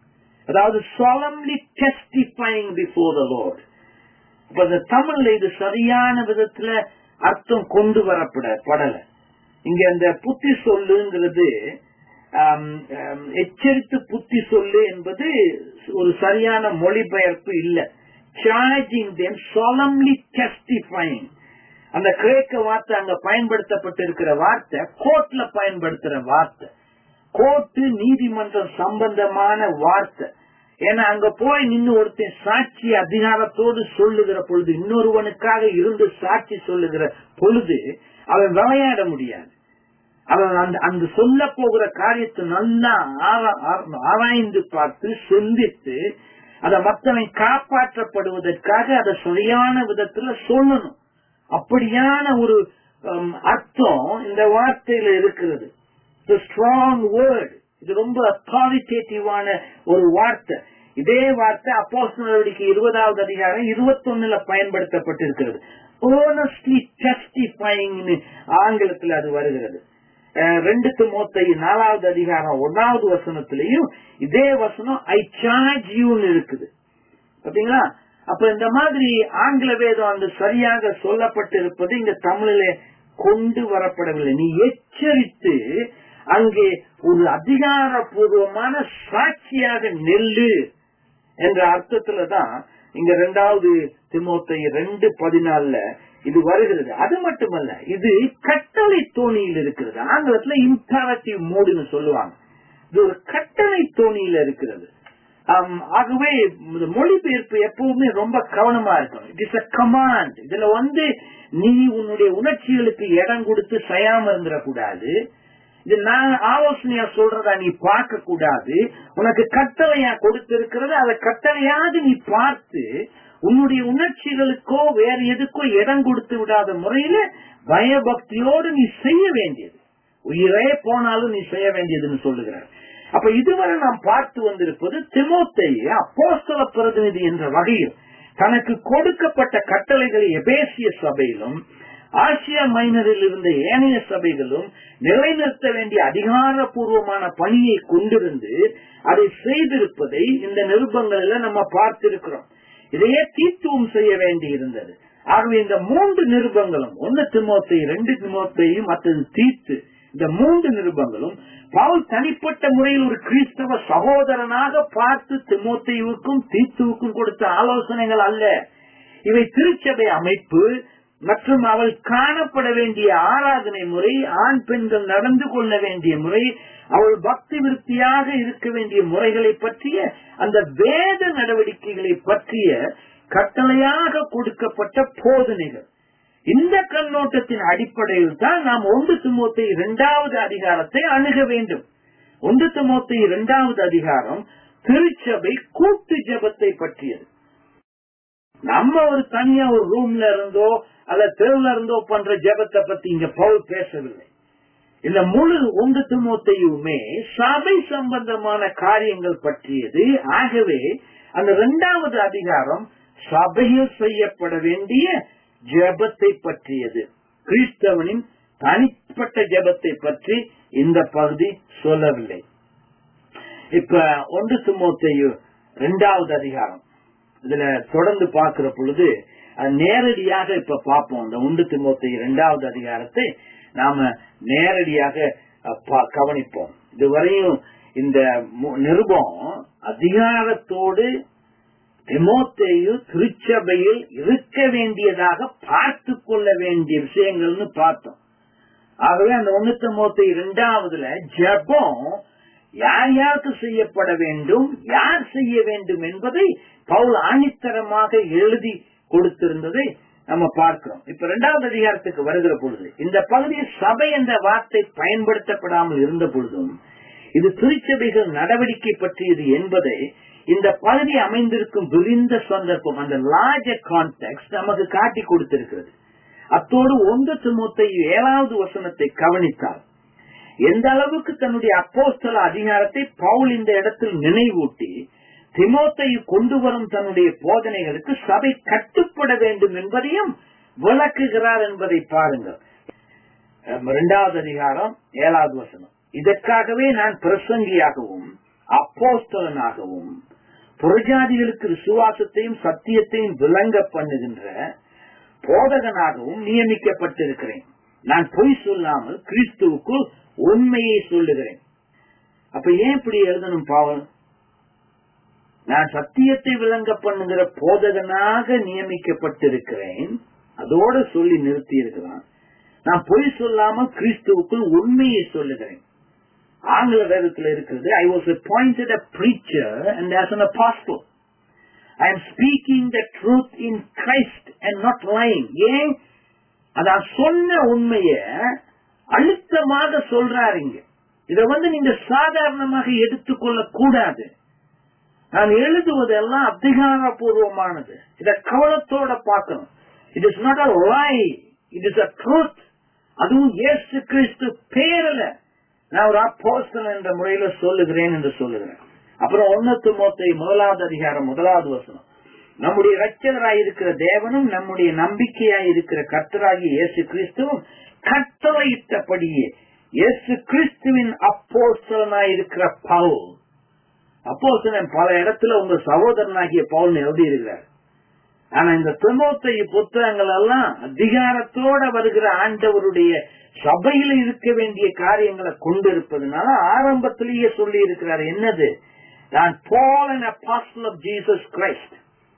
Speaker 1: அதாவது solemnly testifying before the Lord இப்ப இந்த தமிழ்ல இது சரியான விதத்துல அர்த்தம் கொண்டு வரப்பட படல இங்க அந்த புத்தி சொல்லுங்கிறது ஆம், ஆம், எச்சரித்து புத்தி சொல்லு என்பது ஒரு சரியான மொழிபெயர்ப்பு இல்ல சார்ஜிங் தேம் solemnly testifying அந்த கிரேக்க வார்த்தை அங்க பயன்படுத்தப்பட்டிருக்கிற வார்த்தை கோர்ட்ல பயன்படுத்துற வார்த்தை கோர்ட்டு நீதிமன்றம் சம்பந்தமான வார்த்தை ஏன்னா அங்க போய் நின்னு ஒருத்தன் சாட்சி அதிகாரத்தோடு சொல்லுகிற பொழுது இன்னொருவனுக்காக இருந்து சாட்சி சொல்லுகிற பொழுது அவன் விளையாட முடியாது அவன் அந்த அங்கு சொல்ல போகிற காரியத்தை நல்லா ஆரா- ஆரா- ஆராய்ந்து பார்த்து சிந்தித்து அதை மற்றவன் காப்பாற்றப்படுவதற்காக அதை சரியான விதத்துல சொல்லணும் அப்படியான ஒரு ஹம், அர்த்தம் இந்த வார்த்தையில இருக்கிறது ஸ்ட்ராங் வேர்ட் இது ரொம்ப அத்தாரிட்டேட்டிவான ஒரு வார்த்தை இதே வார்த்தை அப்போஸ் நடவடிக்கை இருபதாவது அதிகாரம் இருபத்தொன்னுல பயன்படுத்தப்பட்டிருக்கிறது ஓனஸ்ட்லி டெஸ்டிஃபைங்னு ஆங்கிலத்தில் அது வருகிறது அஹ், ரெண்டு மோத்தை நாலாவது அதிகாரம் ஒன்னாவது வசனத்திலையும் இதே வசனம் ஐ சார்ஜ் யூன்னு இருக்குது பாத்தீங்களா அப்ப இந்த மாதிரி ஆங்கில வேதம் அந்த சரியாக சொல்லப்பட்டிருப்பது இங்க தமிழில கொண்டு வரப்படவில்லை நீ எச்சரித்து அங்கே ஒரு அதிகாரப்பூர்வமான சாட்சியாக நெல்லு என்ற அர்த்தத்துல தான் இங்க ரெண்டாவது திமுத்தை ரெண்டு பதினாலுல இது வருகிறது அது மட்டுமல்ல இது கட்டளை தோணியில் இருக்கிறது ஆங்கிலத்துல இம்பேரட்டிவ் மோடுன்னு சொல்லுவாங்க இது ஒரு கட்டளை தோணியில இருக்கிறது ஆம், ஆகவே இந்த மொழிபெயர்ப்பு எப்பவுமே ரொம்ப கவனமா இருக்கணும் இட் இஸ் அ கமாண்ட் இதுல வந்து நீ உன்னுடைய உணர்ச்சிகளுக்கு இடம் கொடுத்து செய்யாம இருந்துடக்கூடாது இது நான் ஆலோசனையா சொல்றதா நீ பார்க்க கூடாது உனக்கு கட்டளையா கொடுத்திருக்கிறது அதை கட்டளையாவது நீ பார்த்து உன்னுடைய உணர்ச்சிகளுக்கோ வேற எதுக்கோ இடம் கொடுத்து விடாத முறையில பயபக்தியோடு நீ செய்ய வேண்டியது உயிரே போனாலும் நீ செய்ய வேண்டியதுன்னு சொல்லுகிறார் அப்ப இதுவரை நாம் பார்த்து வந்திருப்பது திமோத்தைய அப்போஸ்தல பிரதிநிதி என்ற வகையில் தனக்கு கொடுக்கப்பட்ட கட்டளைகளை எபேசிய சபையிலும் ஆசியா மைனரில் இருந்த ஏனைய சபைகளும் நிலைநிறுத்த வேண்டிய அதிகாரப்பூர்வமான பணியை கொண்டிருந்து அதை செய்திருப்பதை இந்த நிருபங்களில் நம்ம பார்த்திருக்கிறோம் இதையே தீத்துவம் செய்ய வேண்டி இருந்தது ஆகவே இந்த மூன்று நிருபங்களும் ஒன்னு திமோத்தை ரெண்டு திமோத்தையும் மற்றது தீத்து இந்த மூன்று நிருபங்களும் பவுல் தனிப்பட்ட முறையில் ஒரு கிறிஸ்தவ சகோதரனாக பார்த்து திமோத்தையுக்கும் தீத்துவுக்கும் கொடுத்த ஆலோசனைகள் அல்ல இவை திருச்சபை அமைப்பு மற்றும் அவள் காணப்பட வேண்டிய ஆராதனை முறை ஆண் பெண்கள் நடந்து கொள்ள வேண்டிய முறை அவள் பக்தி விருத்தியாக இருக்க வேண்டிய முறைகளை பற்றிய அந்த வேத நடவடிக்கைகளை பற்றிய கட்டளையாக கொடுக்கப்பட்ட போதனைகள் இந்த கண்ணோட்டத்தின் அடிப்படையில் தான் நாம் ஒன்று திமுத்தை இரண்டாவது அதிகாரத்தை அணுக வேண்டும் ஒன்று திமுத்தை இரண்டாவது அதிகாரம் திருச்சபை கூட்டு ஜபத்தை பற்றியது நம்ம ஒரு தனியா ஒரு ரூம்ல இருந்தோ அல்ல தெருவுல இருந்தோ பண்ற ஜெபத்தை பத்தி இங்க பவுல் பேசவில்லை இந்த முழு ஒன்று திமுத்தையுமே சபை சம்பந்தமான காரியங்கள் பற்றியது ஆகவே அந்த இரண்டாவது அதிகாரம் சபையில் செய்யப்பட வேண்டிய ஜெபத்தை பற்றியது கிறிஸ்தவனின் தனிப்பட்ட ஜெபத்தை பற்றி இந்த பகுதி சொல்லவில்லை இப்ப ஒன்று திமுத்தையு இரண்டாவது அதிகாரம் இதுல தொடர்ந்து பார்க்கிற பொழுது அது நேரடியாக இப்ப பார்ப்போம் இந்த ஒன்று திமுத்தை இரண்டாவது அதிகாரத்தை நாம நேரடியாக அஹ், பா- கவனிப்போம் இதுவரையும் இந்த மு- நிருபம் அதிகாரத்தோடு திமோத்தேயு திருச்சபையில் இருக்க வேண்டியதாக பார்த்து கொள்ள வேண்டிய விஷயங்கள்னு பார்த்தோம் ஆகவே அந்த ஒண்ணு திமோத்தை இரண்டாவதுல ஜெபம் யார் யாருக்கு செய்யப்பட வேண்டும் யார் செய்ய வேண்டும் என்பதை பவுல் ஆணித்தரமாக எழுதி கொடுத்திருந்ததை நம்ம பார்க்கிறோம் இப்ப இரண்டாவது அதிகாரத்துக்கு வருகிற பொழுது இந்த பகுதியில் சபை என்ற வார்த்தை பயன்படுத்தப்படாமல் இருந்த பொழுதும் இது திருச்சபைகள் நடவடிக்கை பற்றியது என்பதை இந்த பகுதி அமைந்திருக்கும் விரிந்த சந்தர்ப்பம் அந்த லார்ஜர் கான்டெக்ட் நமக்கு காட்டி கொடுத்திருக்கிறது அத்தோடு ஒன்று திமுத்தை ஏழாவது வசனத்தை கவனித்தார் எந்த அளவுக்கு தன்னுடைய அப்போஸ்தல அதிகாரத்தை பவுல் இந்த இடத்தில் நினைவூட்டி திமோத்தை கொண்டு வரும் தன்னுடைய போதனைகளுக்கு சபை கட்டுப்பட வேண்டும் என்பதையும் விளக்குகிறார் என்பதை பாருங்கள் அஹ் இரண்டாவது அதிகாரம் ஏழாவது வசனம் இதற்காகவே நான் பிரசங்கியாகவும் அப்போஸ்தலனாகவும் புறஜாதிகளுக்கு விசுவாசத்தையும் சத்தியத்தையும் விளங்க பண்ணுகின்ற போதகனாகவும் நியமிக்கப்பட்டிருக்கிறேன் நான் பொய் சொல்லாமல் கிறிஸ்துவுக்குள் உண்மையை சொல்லுகிறேன் அப்ப ஏன் இப்படி எழுதணும் பாவல் நான் சத்தியத்தை விளங்க பண்ணுகிற போதகனாக நியமிக்கப்பட்டிருக்கிறேன் அதோட சொல்லி நிறுத்தி இருக்கிறான் நான் பொய் சொல்லாமல் கிறிஸ்துவுக்குள் உண்மையை சொல்லுகிறேன் ஆங்கில வேதத்தில் இருக்கிறது I was appointed a preacher and as an apostle I am speaking the truth in Christ and not lying ஏன் அதான் சொன்ன உண்மைய அழுத்தமாக சொல்றாருங்க இத வந்து நீங்க சாதாரணமாக எடுத்துக்கொள்ள கூடாது நான் எழுதுவதெல்லாம் அதிகாரப்பூர்வமானது இத கவனத்தோட பார்க்கணும் it is not a lie it is a truth அதுவும் இயேசு கிறிஸ்து பேரல நான் ஒரு அப்போஸ்தலன் என்ற முறையில சொல்லுகிறேன் என்று சொல்லுகிறேன் அப்புறம் ஒன்னத்து மோத்தை முதலாவது அதிகாரம் முதலாவது வசனம் நம்முடைய ரட்சகராய் இருக்கிற தேவனும் நம்முடைய நம்பிக்கையாய் இருக்கிற கர்த்தராகிய இயேசு கிறிஸ்துவும் கட்டளையிட்டபடியே இயேசு கிறிஸ்துவின் அப்போஸ்தலனாய் இருக்கிற பவுல் அப்போஸ்தலன் பல இடத்துல உங்க சகோதரனாகிய பவுல் எழுதி இருக்கிறார் ஆனா இந்த திமுத்தை புத்தகங்கள் எல்லாம் அதிகாரத்தோட வருகிற ஆண்டவருடைய சபையில இருக்க வேண்டிய காரியங்களை கொண்டிருப்பதுனால ஆரம்பத்திலேயே சொல்லி இருக்கிறார் என்னது நான் Paul and apostle of Jesus Christ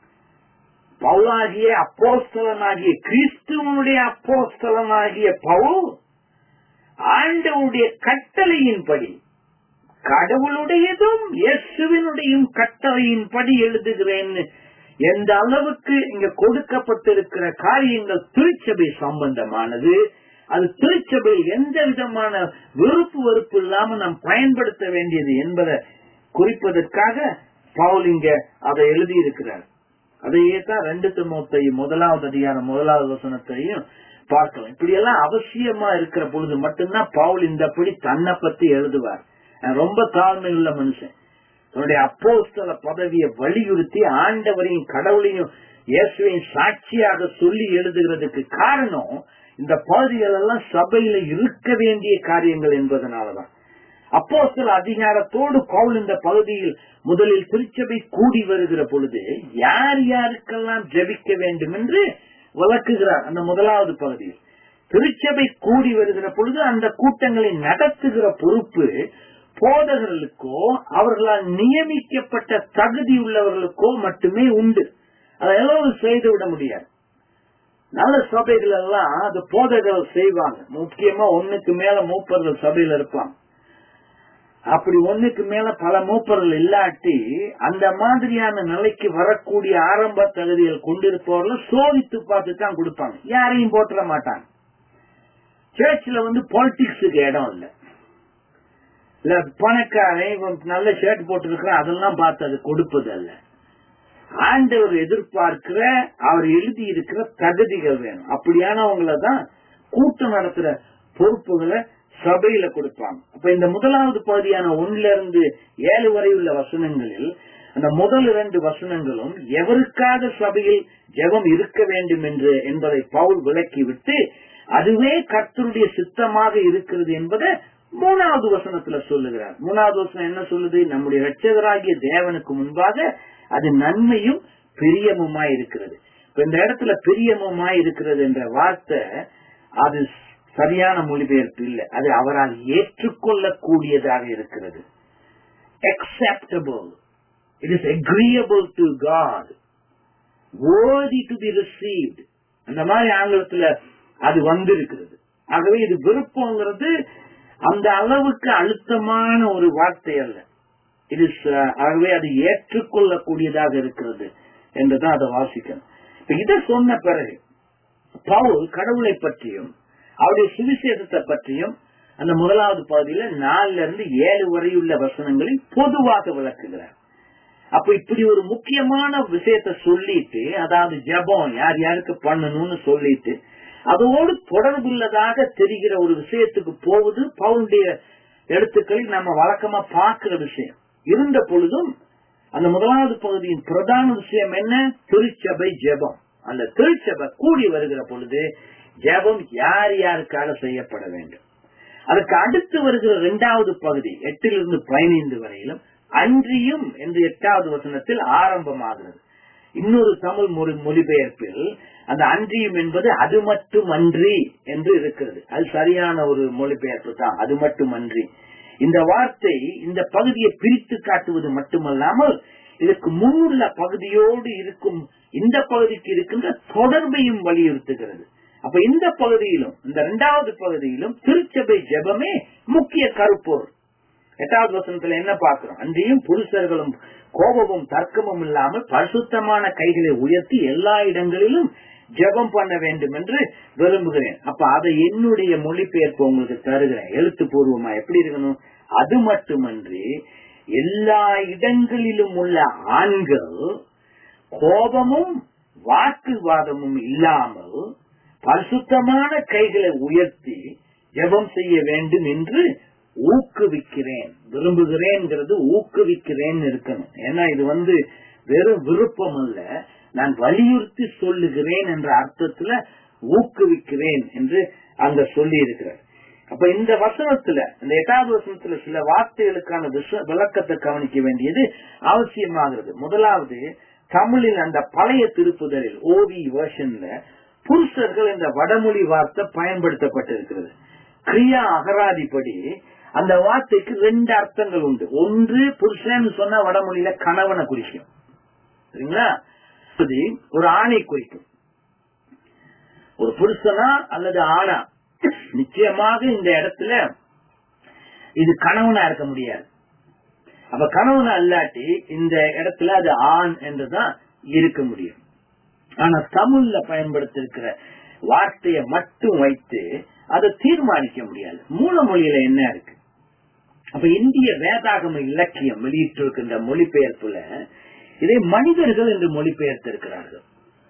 Speaker 1: பவுலாகிய அப்போஸ்தலனாகிய கிறிஸ்துவனுடைய அப்போஸ்தலனாகிய பவுல் ஆண்டவருடைய கட்டளையின்படி கடவுளுடையதும் இயேசுவினுடையும் கட்டளையின்படி எழுதுகிறேன்னு எந்த அளவுக்கு இங்க கொடுக்கப்பட்டிருக்கிற காரியங்கள் திருச்சபை சம்பந்தமானது அது திருச்சபை எந்த விதமான வெறுப்பு வெறுப்பு இல்லாம நாம் பயன்படுத்த வேண்டியது என்பதை குறிப்பதற்காக பவுல் இங்க அதை எழுதியிருக்கிறார் அதையே தான் ரெண்டு தொண்ணூத்தையும் முதலாவது அதிகாரம் முதலாவது வசனத்தையும் பார்க்கலாம் இப்படி எல்லாம் அவசியமா இருக்கிற பொழுது மட்டும்தான் பவுல் இந்தபடி தன்னை பத்தி எழுதுவார் நான் ரொம்ப தாழ்மை உள்ள மனுஷன் தன்னுடைய அப்போஸ்தல பதவியை வலியுறுத்தி ஆண்டவரையும் கடவுளையும் இயேசுவையும் சாட்சியாக சொல்லி எழுதுகிறதுக்கு காரணம் இந்த பகுதிகள் எல்லாம் சபையில இருக்க வேண்டிய காரியங்கள் என்பதனாலதான் அப்போ சில அதிகாரத்தோடு பவுல் இந்த பகுதியில் முதலில் திருச்சபை கூடி வருகிற பொழுது யார் யாருக்கெல்லாம் ஜெபிக்க வேண்டும் என்று விளக்குகிறார் அந்த முதலாவது பகுதியில் திருச்சபை கூடி வருகிற பொழுது அந்த கூட்டங்களை நடத்துகிற பொறுப்பு போதகர்களுக்கோ அவர்களால் நியமிக்கப்பட்ட தகுதி உள்ளவர்களுக்கோ மட்டுமே உண்டு அதெல்லாம் செய்து விட முடியாது நல்ல சபைகள் எல்லாம் அது போதகர்கள் செய்வாங்க முக்கியமா ஒண்ணுக்கு மேல மூப்பர்கள் சபையில இருப்பாங்க அப்படி ஒண்ணுக்கு மேல பல மூப்பர்கள் இல்லாட்டி அந்த மாதிரியான நிலைக்கு வரக்கூடிய ஆரம்ப தகுதிகள் கொண்டிருப்பவர்கள் சோதித்து பார்த்து தான் கொடுப்பாங்க யாரையும் போட்டுற மாட்டாங்க சர்ச்சில் வந்து பாலிடிக்ஸுக்கு இடம் இல்லை இல்ல பணக்காரன் இவன் நல்ல ஷர்ட் போட்டு அதெல்லாம் பார்த்து அது கொடுப்பது அல்ல ஆண்டவர் எதிர்பார்க்கிற அவர் எழுதி இருக்கிற தகுதிகள் வேணும் அப்படியானவங்கள தான் கூட்டம் நடத்துற பொறுப்புகளை சபையில கொடுப்பாங்க அப்ப இந்த முதலாவது பகுதியான ஒன்னுல இருந்து ஏழு வரை உள்ள வசனங்களில் அந்த முதல் இரண்டு வசனங்களும் எவருக்காக சபையில் ஜெபம் இருக்க வேண்டும் என்று என்பதை பவுல் விளக்கிவிட்டு அதுவே கர்த்தருடைய சித்தமாக இருக்கிறது என்பதை மூணாவது வசனத்துல சொல்லுகிறார் மூணாவது வசனம் என்ன சொல்லுது நம்முடைய ரட்சகராகிய தேவனுக்கு முன்பாக அது நன்மையும் பிரியமுமாய் இருக்கிறது இப்ப இந்த இடத்துல பிரியமுமாய் இருக்கிறது என்ற வார்த்தை அது சரியான மொழிபெயர்ப்பு இல்லை அது அவரால் ஏற்றுக்கொள்ளக்கூடியதாக இருக்கிறது acceptable it is agreeable to god worthy to be received அந்த மாதிரி ஆங்கிலத்துல அது வந்திருக்கிறது ஆகவே இது விருப்பங்கிறது அந்த அளவுக்கு அழுத்தமான ஒரு வார்த்தை அல்ல இது ஆகவே அது ஏற்றுக்கொள்ளக்கூடியதாக இருக்கிறது என்றுதான் அதை வாசிக்கணும் இப்ப இதை சொன்ன பிறகு பவுல் கடவுளை பற்றியும் அவருடைய சுவிசேஷத்தை பற்றியும் அந்த முதலாவது பகுதியில நாலுல இருந்து ஏழு வரையுள்ள வசனங்களில் பொதுவாக விளக்குகிறார் அப்ப இப்படி ஒரு முக்கியமான விஷயத்த சொல்லிட்டு அதாவது ஜபம் யார் யாருக்கு பண்ணணும்னு சொல்லிட்டு அதோடு தொடர்புள்ளதாக தெரிகிற ஒரு விஷயத்துக்கு போவது பவுனுடைய எழுத்துக்களில் நம்ம வழக்கமா பார்க்கிற விஷயம் இருந்த பொழுதும் அந்த முதலாவது பகுதியின் பிரதான விஷயம் என்ன திருச்சபை ஜெபம் அந்த திருச்சபை கூடி வருகிற பொழுது ஜெபம் யார் யாருக்காக செய்யப்பட வேண்டும் அதுக்கு அடுத்து வருகிற இரண்டாவது பகுதி எட்டிலிருந்து பதினைந்து வரையிலும் அன்றியும் என்று எட்டாவது வசனத்தில் ஆரம்பமாகிறது இன்னொரு தமிழ் மொழி மொழிபெயர்ப்பில் அந்த அன்றியும் என்பது அது மட்டும் அன்றி என்று இருக்கிறது அது சரியான ஒரு மொழிபெயர்ப்பு தான் அது மட்டும் அன்றி இந்த வார்த்தை இந்த பகுதியை பிரித்து காட்டுவது மட்டுமல்லாமல் இதற்கு முன்னுள்ள பகுதியோடு இருக்கும் இந்த பகுதிக்கு இருக்கின்ற தொடர்பையும் வலியுறுத்துகிறது அப்ப இந்த பகுதியிலும் இந்த இரண்டாவது பகுதியிலும் திருச்சபை ஜெபமே முக்கிய கருப்பொருள் எட்டாவது வசனத்துல என்ன பார்க்கிறோம் அன்றையும் புருஷர்களும் கோபமும் தர்க்கமும் இல்லாமல் பரிசுத்தமான கைகளை உயர்த்தி எல்லா இடங்களிலும் ஜெபம் பண்ண வேண்டும் என்று விரும்புகிறேன் அப்ப அதை என்னுடைய மொழிபெயர்ப்பு உங்களுக்கு தருகிறேன் எழுத்துப்பூர்வமா எப்படி இருக்கணும் அது மட்டுமன்றி எல்லா இடங்களிலும் உள்ள ஆண்கள் கோபமும் வாக்குவாதமும் இல்லாமல் பரிசுத்தமான கைகளை உயர்த்தி ஜெபம் செய்ய வேண்டும் என்று ஊக்குவிக்கிறேன் விரும்புகிறேன்ங்கிறது ஊக்குவிக்கிறேன் இருக்கணும் ஏன்னா இது வந்து வெறும் விருப்பம் அல்ல நான் வலியுறுத்தி சொல்லுகிறேன் என்ற அர்த்தத்துல ஊக்குவிக்கிறேன் என்று அங்க சொல்லி இருக்கிறார் அப்ப இந்த வசனத்துல இந்த எட்டாவது வசனத்துல சில வார்த்தைகளுக்கான விளக்கத்தை கவனிக்க வேண்டியது அவசியமாகிறது முதலாவது தமிழில் அந்த பழைய திருப்புதலில் ஓவி வேர்ஷன்ல புருஷர்கள் என்ற வடமொழி வார்த்தை பயன்படுத்தப்பட்டிருக்கிறது கிரியா அகராதிப்படி அந்த வார்த்தைக்கு ரெண்டு அர்த்தங்கள் உண்டு ஒன்று புருஷன் சொன்னா வடமொழியில கணவனை குறிக்கும் சரிங்களா ஒரு ஆணை குறிக்கும் ஒரு புருஷனா அல்லது ஆணா நிச்சயமாக இந்த இடத்துல இது கணவனா இருக்க முடியாது அப்ப கணவனா அல்லாட்டி இந்த இடத்துல அது ஆண் என்றுதான் இருக்க முடியும் ஆனா தமிழ்ல பயன்படுத்திருக்கிற வார்த்தையை மட்டும் வைத்து அதை தீர்மானிக்க முடியாது மூல மொழியில என்ன இருக்கு அப்ப இந்திய வேதாகம இலக்கியம் வெளியிட்டிருக்கின்ற மொழிபெயர்ப்புல இதை மனிதர்கள் என்று மொழிபெயர்த்திருக்கிறார்கள்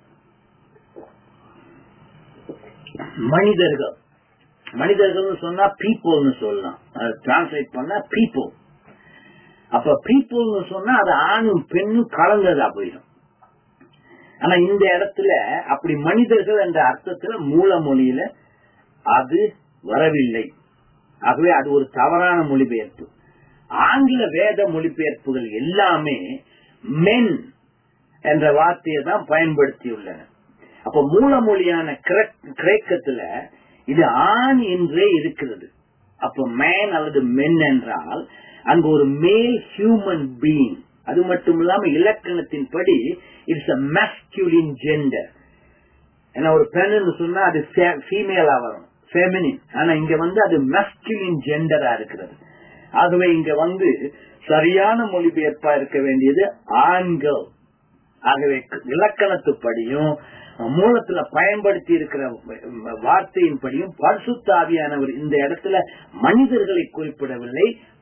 Speaker 1: மனிதர்கள் மனிதர்கள் சொன்னா பீப்புள்னு சொல்லலாம் டிரான்ஸ்லேட் பண்ணா பீப்புள் அப்ப பீப்புள்னு சொன்னா அது ஆணும் பெண்ணும் கலந்ததா போயிடும் ஆனா இந்த இடத்துல அப்படி மனிதர்கள் என்ற அர்த்தத்துல மூல மொழியில அது வரவில்லை ஆகவே அது ஒரு தவறான மொழிபெயர்ப்பு ஆங்கில வேத மொழிபெயர்ப்புகள் எல்லாமே மென் என்ற வார்த்தையை தான் பயன்படுத்தியுள்ளன அப்ப மூல மொழியான கிரேக்கத்துல இது ஆண் என்றே இருக்கிறது அப்ப மேன் அல்லது மென் என்றால் அங்கு ஒரு மேல் ஹியூமன் பீயிங் அது மட்டும் இல்லாம இலக்கணத்தின் படி இட்ஸ் அ மேஸ்குலின் ஜெண்டர் ஏன்னா ஒரு பெண்ணுன்னு சொன்னா அது ஃபீமேலா வரும் ஃபெமினின் ஆனா இங்க வந்து அது மெஸ்குலின் ஜெண்டரா இருக்கிறது ஆகவே இங்க வந்து சரியான மொழிபெயர்ப்பா இருக்க வேண்டியது ஆண்கள் ஆகவே இலக்கணத்துப்படியும் மூலத்துல பயன்படுத்தி இருக்கிற வார்த்தையின் படியும் பரிசுத்தாவியானவர் இந்த இடத்துல மனிதர்களை குறிப்பிடவில்லை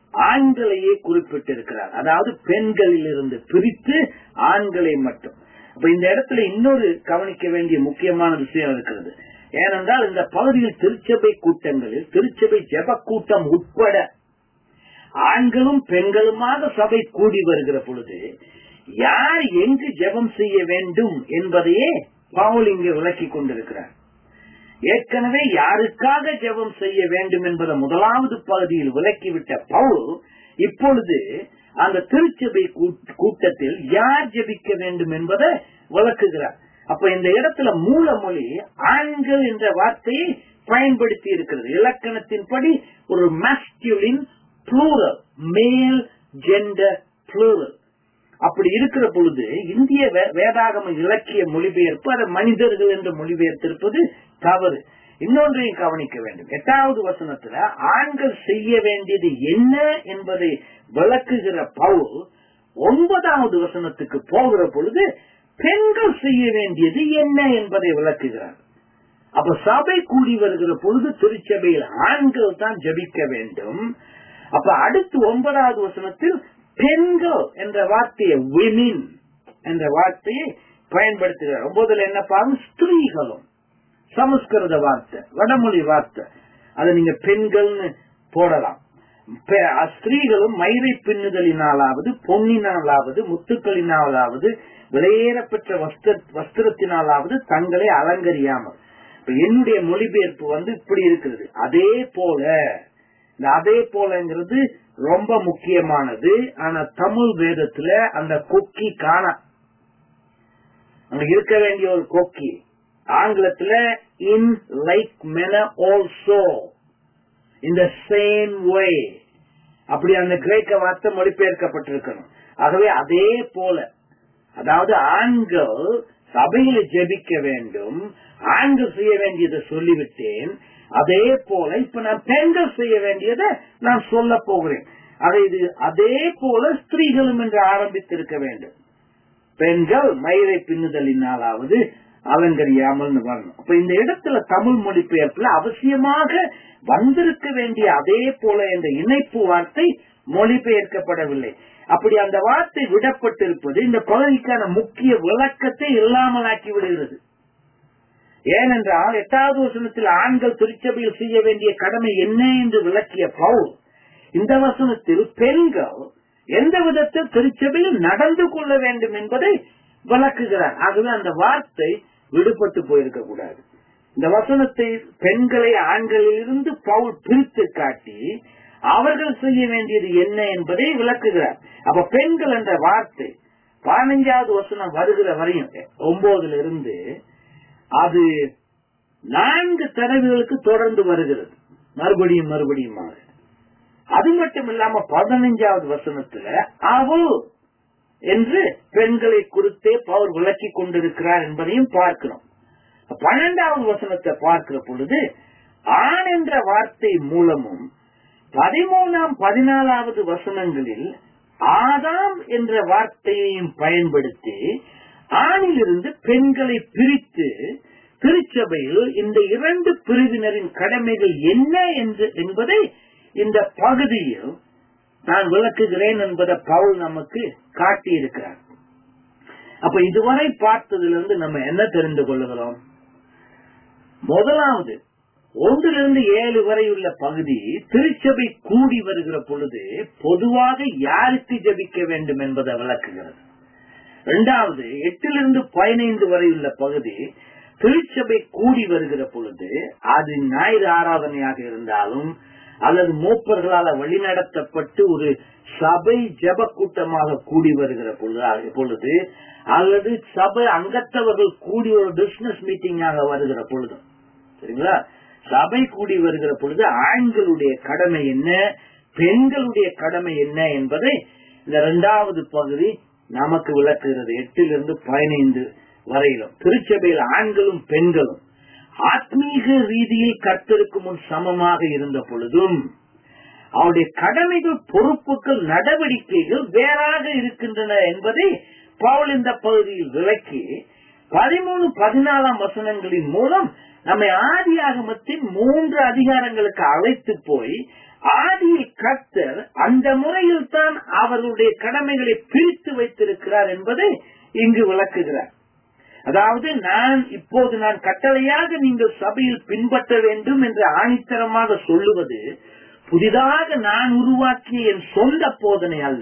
Speaker 1: ஆண்களையே குறிப்பிட்டிருக்கிறார் அதாவது பெண்களில் இருந்து பிரித்து ஆண்களை மட்டும் அப்ப இந்த இடத்துல இன்னொரு கவனிக்க வேண்டிய முக்கியமான விஷயம் இருக்கிறது ஏனென்றால் இந்த பகுதியில் திருச்சபை கூட்டங்களில் திருச்சபை ஜெப கூட்டம் உட்பட ஆண்களும் பெண்களுமாக சபை கூடி வருகிற பொழுது யார் எங்கு ஜெபம் செய்ய வேண்டும் என்பதையே பவுல் இங்கு விளக்கி கொண்டிருக்கிறார் ஏற்கனவே யாருக்காக ஜெபம் செய்ய வேண்டும் என்பதை முதலாவது பகுதியில் விளக்கிவிட்ட பவுல் இப்பொழுது அந்த திருச்சபை கூட்டத்தில் யார் ஜெபிக்க வேண்டும் என்பதை விளக்குகிறார் அப்ப இந்த இடத்துல மூலமொழி ஆண்கள் என்ற வார்த்தையை பயன்படுத்தி இருக்கிறது இலக்கணத்தின்படி ஒரு masculine plural male gender plural அப்படி இருக்கிற பொழுது இந்திய வேதாகம இலக்கிய மொழிபெயர்ப்பு அதை மனிதர்கள் என்று மொழிபெயர்த்திருப்பது தவறு இன்னொன்றையும் கவனிக்க வேண்டும் எட்டாவது வசனத்துல ஆண்கள் செய்ய வேண்டியது என்ன என்பதை விளக்குகிற பவுல் ஒன்பதாவது வசனத்துக்கு போகிற பொழுது பெண்கள் செய்ய வேண்டியது என்ன என்பதை விளக்குகிறார் அப்ப சபை கூடி வருகிற பொழுது திருச்சபையில் ஆண்கள் தான் ஜபிக்க வேண்டும் அப்ப அடுத்து ஒன்பதாவது வசனத்தில் பெண்கள் என்ற வார்த்தையை விமின் என்ற வார்த்தையை பயன்படுத்துகிறார் ஒன்பதுல என்ன பாருங்க ஸ்திரீகளும் சமஸ்கிருத வார்த்தை வடமொழி வார்த்தை அதை நீங்க பெண்கள்னு போடலாம் ஸ்திரீகளும் மயிரை பின்னுதலினாலாவது பொன்னினாலாவது முத்துக்களினாலாவது விலையேறப்பெற்ற வஸ்திர வஸ்திரத்தினாலாவது தங்களை அலங்கரியாமல் இப்ப என்னுடைய மொழிபெயர்ப்பு வந்து இப்படி இருக்கிறது அதே போல இந்த அதே போலங்கிறது ரொம்ப முக்கியமானது ஆனா தமிழ் வேதத்துல அந்த கொக்கி காண அங்க இருக்க வேண்டிய ஒரு கொக்கி ஆங்கிலத்துல இன் லைக் மென ஆல்சோ இந்த சேம் வே அப்படி அந்த கிரேக்க வார்த்தை மொழிபெயர்க்கப்பட்டிருக்கணும் ஆகவே அதே போல அதாவது ஆண்கள் சபையில ஜெபிக்க வேண்டும் ஆண்கள் செய்ய வேண்டியதை சொல்லிவிட்டேன் அதே போல இப்ப நான் பெண்கள் செய்ய வேண்டியதை நான் சொல்ல போகிறேன் அதை இது அதே போல ஸ்திரீகளும் என்று ஆரம்பித்திருக்க வேண்டும் பெண்கள் மயிரை பின்னுதலினாலாவது அலங்கரியாமல் வரணும் அப்ப இந்த இடத்துல தமிழ் மொழிபெயர்ப்புல அவசியமாக வந்திருக்க வேண்டிய அதே போல என்ற இணைப்பு வார்த்தை மொழிபெயர்க்கப்படவில்லை அப்படி அந்த வார்த்தை விடப்பட்டிருப்பது இந்த பகுதிக்கான முக்கிய விளக்கத்தை இல்லாமலாக்கி விடுகிறது ஏனென்றால் எட்டாவது வசனத்தில் ஆண்கள் திருச்சபையில் செய்ய வேண்டிய கடமை என்ன என்று விளக்கிய பவுல் இந்த வசனத்தில் பெண்கள் எந்த விதத்தில் திருச்சபையில் நடந்து கொள்ள வேண்டும் என்பதை விளக்குகிறார் ஆகவே அந்த வார்த்தை விடுபட்டு போயிருக்க கூடாது இந்த வசனத்தை பெண்களை ஆண்களிலிருந்து பவுல் பிரித்து காட்டி அவர்கள் செய்ய வேண்டியது என்ன என்பதை விளக்குகிறார் அப்ப பெண்கள் என்ற வார்த்தை பதினஞ்சாவது வசனம் வருகிற வரையும் ஒன்பதுல இருந்து அது நான்கு தடவைகளுக்கு தொடர்ந்து வருகிறது மறுபடியும் மறுபடியும் அது மட்டும் இல்லாம பதினஞ்சாவது வசனத்துல அவள் என்று பெண்களை குறித்தே பவர் விளக்கி கொண்டிருக்கிறார் என்பதையும் பார்க்கிறோம் பன்னெண்டாவது வசனத்தை பார்க்கிற பொழுது ஆண் என்ற வார்த்தை மூலமும் பதிமூணாம் பதினாலாவது வசனங்களில் ஆதாம் என்ற வார்த்தையையும் பயன்படுத்தி ஆணிலிருந்து பெண்களை பிரித்து திருச்சபையில் இந்த இரண்டு பிரிவினரின் கடமைகள் என்ன என்று என்பதை இந்த பகுதியில் நான் விளக்குகிறேன் என்பதை பவுல் நமக்கு காட்டியிருக்கிறார் அப்ப இதுவரை பார்த்ததிலிருந்து நம்ம என்ன தெரிந்து கொள்ளுகிறோம் முதலாவது ஒன்றிலிருந்து ஏழு வரை உள்ள பகுதி திருச்சபை கூடி வருகிற பொழுது பொதுவாக யாருக்கு ஜபிக்க வேண்டும் என்பதை விளக்குகிறது இரண்டாவது எட்டிலிருந்து பதினைந்து வரை உள்ள பகுதி திருச்சபை கூடி வருகிற பொழுது அது ஞாயிறு ஆராதனையாக இருந்தாலும் அல்லது மூப்பர்களால் வழிநடத்தப்பட்டு ஒரு சபை ஜப கூட்டமாக கூடி வருகிற பொழுது அல்லது சபை அங்கத்தவர்கள் கூடி ஒரு பிசினஸ் மீட்டிங்காக வருகிற பொழுது சரிங்களா சபை கூடி வருகிற பொழுது ஆண்களுடைய கடமை என்ன பெண்களுடைய கடமை என்ன என்பதை இந்த இரண்டாவது பகுதி நமக்கு விளக்குகிறது எட்டிலிருந்து பதினைந்து வரையிலும் திருச்சபையில் ஆண்களும் பெண்களும் ஆத்மீக ரீதியில் கர்த்தருக்கு முன் சமமாக இருந்த பொழுதும் அவருடைய கடமைகள் பொறுப்புகள் நடவடிக்கைகள் வேறாக இருக்கின்றன என்பதை பவுல் இந்த பகுதியில் விளக்கி பதிமூணு பதினாலாம் வசனங்களின் மூலம் நம்மை ஆதி ஆகமத்தின் மூன்று அதிகாரங்களுக்கு அழைத்து போய் ஆதியில் கர்த்தர் அந்த முறையில் தான் அவர்களுடைய கடமைகளை பிரித்து வைத்திருக்கிறார் என்பதை இங்கு விளக்குகிறார் அதாவது நான் இப்போது நான் கட்டளையாக நீங்கள் சபையில் பின்பற்ற வேண்டும் என்று ஆணித்தரமாக சொல்லுவது புதிதாக நான் உருவாக்கிய என் சொந்த போதனை அல்ல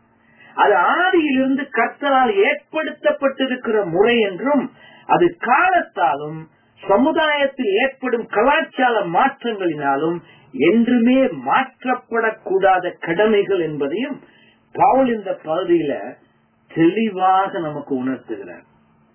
Speaker 1: அது ஆதியிலிருந்து கர்த்தரால் ஏற்படுத்தப்பட்டிருக்கிற முறை என்றும் அது காலத்தாலும் சமுதாயத்தில் ஏற்படும் கலாச்சார மாற்றங்களினாலும் என்றுமே மாற்றப்படக்கூடாத கடமைகள் என்பதையும் பவுல் இந்த பகுதியில தெளிவாக நமக்கு உணர்த்துகிறார்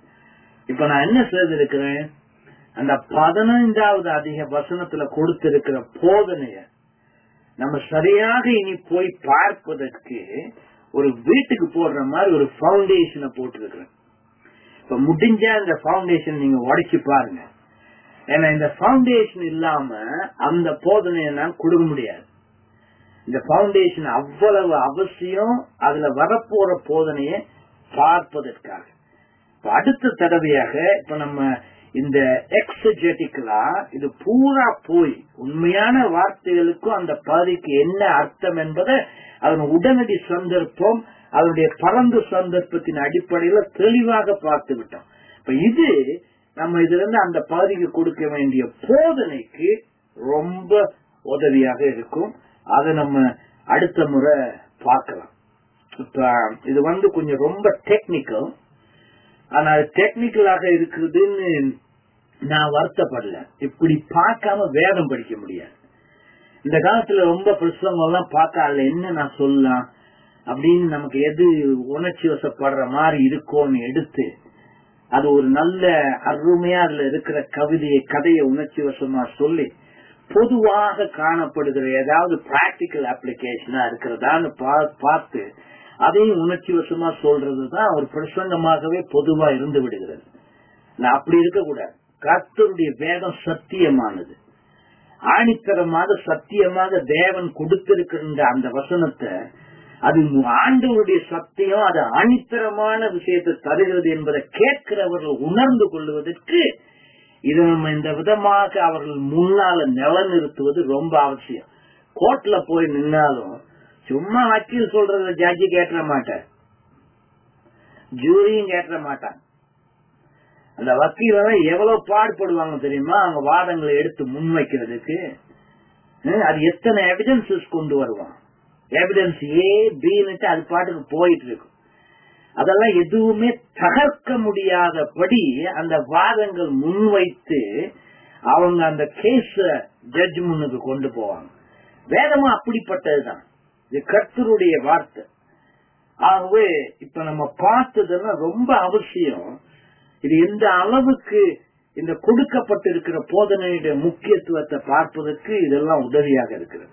Speaker 1: இப்ப நான் என்ன செய்திருக்கிறேன் அந்த பதினைந்தாவது அதிக வசனத்துல கொடுத்திருக்கிற போதனைய நம்ம சரியாக இனி போய் பார்ப்பதற்கு ஒரு வீட்டுக்கு போடுற மாதிரி ஒரு பவுண்டேஷனை போட்டிருக்கிறேன் இப்ப முடிஞ்ச அந்த பவுண்டேஷன் நீங்க உடைச்சு பாருங்க ஏன்னா இந்த பவுண்டேஷன் இல்லாம அந்த போதனையை நான் கொடுக்க முடியாது இந்த பவுண்டேஷன் அவ்வளவு அவசியம் அதுல வரப்போற போதனையை பார்ப்பதற்காக இப்ப அடுத்த தடவையாக இப்ப நம்ம இந்த எக்ஸஜெட்டிக்கலா இது பூரா போய் உண்மையான வார்த்தைகளுக்கும் அந்த பாதிக்கு என்ன அர்த்தம் என்பதை அதன் உடனடி சந்தர்ப்பம் அதனுடைய பரந்த சந்தர்ப்பத்தின் அடிப்படையில தெளிவாக பார்த்து விட்டோம் இப்ப இது நம்ம இதுல இருந்து அந்த பகுதிக்கு கொடுக்க வேண்டிய போதனைக்கு ரொம்ப உதவியாக இருக்கும் அதை நம்ம அடுத்த முறை பார்க்கலாம் இப்ப இது வந்து கொஞ்சம் ரொம்ப டெக்னிக்கல் ஆனா அது டெக்னிக்கலாக இருக்குதுன்னு நான் வருத்தப்படல இப்படி பார்க்காம வேதம் படிக்க முடியாது இந்த காலத்துல ரொம்ப பிரசங்கம் எல்லாம் பார்த்தா அதுல என்ன நான் சொல்லலாம் அப்படின்னு நமக்கு எது உணர்ச்சி வசப்படுற மாதிரி இருக்கோன்னு எடுத்து அது ஒரு நல்ல அருமையா அதுல இருக்கிற கவிதையை கதையை உணர்ச்சி வசமா சொல்லி பொதுவாக காணப்படுகிற ஏதாவது பிராக்டிக்கல் அப்ளிகேஷனா இருக்கிறதான்னு பார்த்து அதையும் உணர்ச்சி வசமா சொல்றதுதான் ஒரு பிரசங்கமாகவே பொதுவா இருந்து விடுகிறது நான் அப்படி இருக்கக்கூடாது கர்த்தருடைய வேதம் சத்தியமானது ஆணித்தரமாக சத்தியமாக தேவன் கொடுத்திருக்கின்ற அந்த வசனத்தை அது ஆண்டவருடைய சத்தியம் அது ஆணித்தரமான விஷயத்தை தருகிறது என்பதை கேட்கிறவர்கள் உணர்ந்து கொள்வதற்கு இது நம்ம இந்த விதமாக அவர்கள் முன்னால நிலநிறுத்துவது ரொம்ப அவசியம் கோர்ட்ல போய் நின்னாலும் சும்மா வக்கீல் சொல்றத ஜட்ஜி கேட்ட மாட்டார் ஜூரியும் கேட்ட மாட்டாங்க அந்த வக்கீல எவ்வளவு பாடுபடுவாங்க தெரியுமா அவங்க வாதங்களை எடுத்து முன்வைக்கிறதுக்கு அது எத்தனை எவிடன்சஸ் கொண்டு வருவான் எவிடன்ஸ் ஏ பின்னுட்டு அது பாட்டுக்கு போயிட்டு இருக்கும் அதெல்லாம் எதுவுமே தகர்க்க முடியாதபடி அந்த வாதங்கள் முன்வைத்து அவங்க அந்த கேஸ ஜட்ஜ் முன்னுக்கு கொண்டு போவாங்க வேதமும் அப்படிப்பட்டதுதான் இது கர்த்தருடைய வார்த்தை ஆகவே இப்ப நம்ம பார்த்ததெல்லாம் ரொம்ப அவசியம் இது எந்த அளவுக்கு இந்த கொடுக்கப்பட்டிருக்கிற போதனையுடைய முக்கியத்துவத்தை பார்ப்பதற்கு இதெல்லாம் உதவியாக இருக்கிறது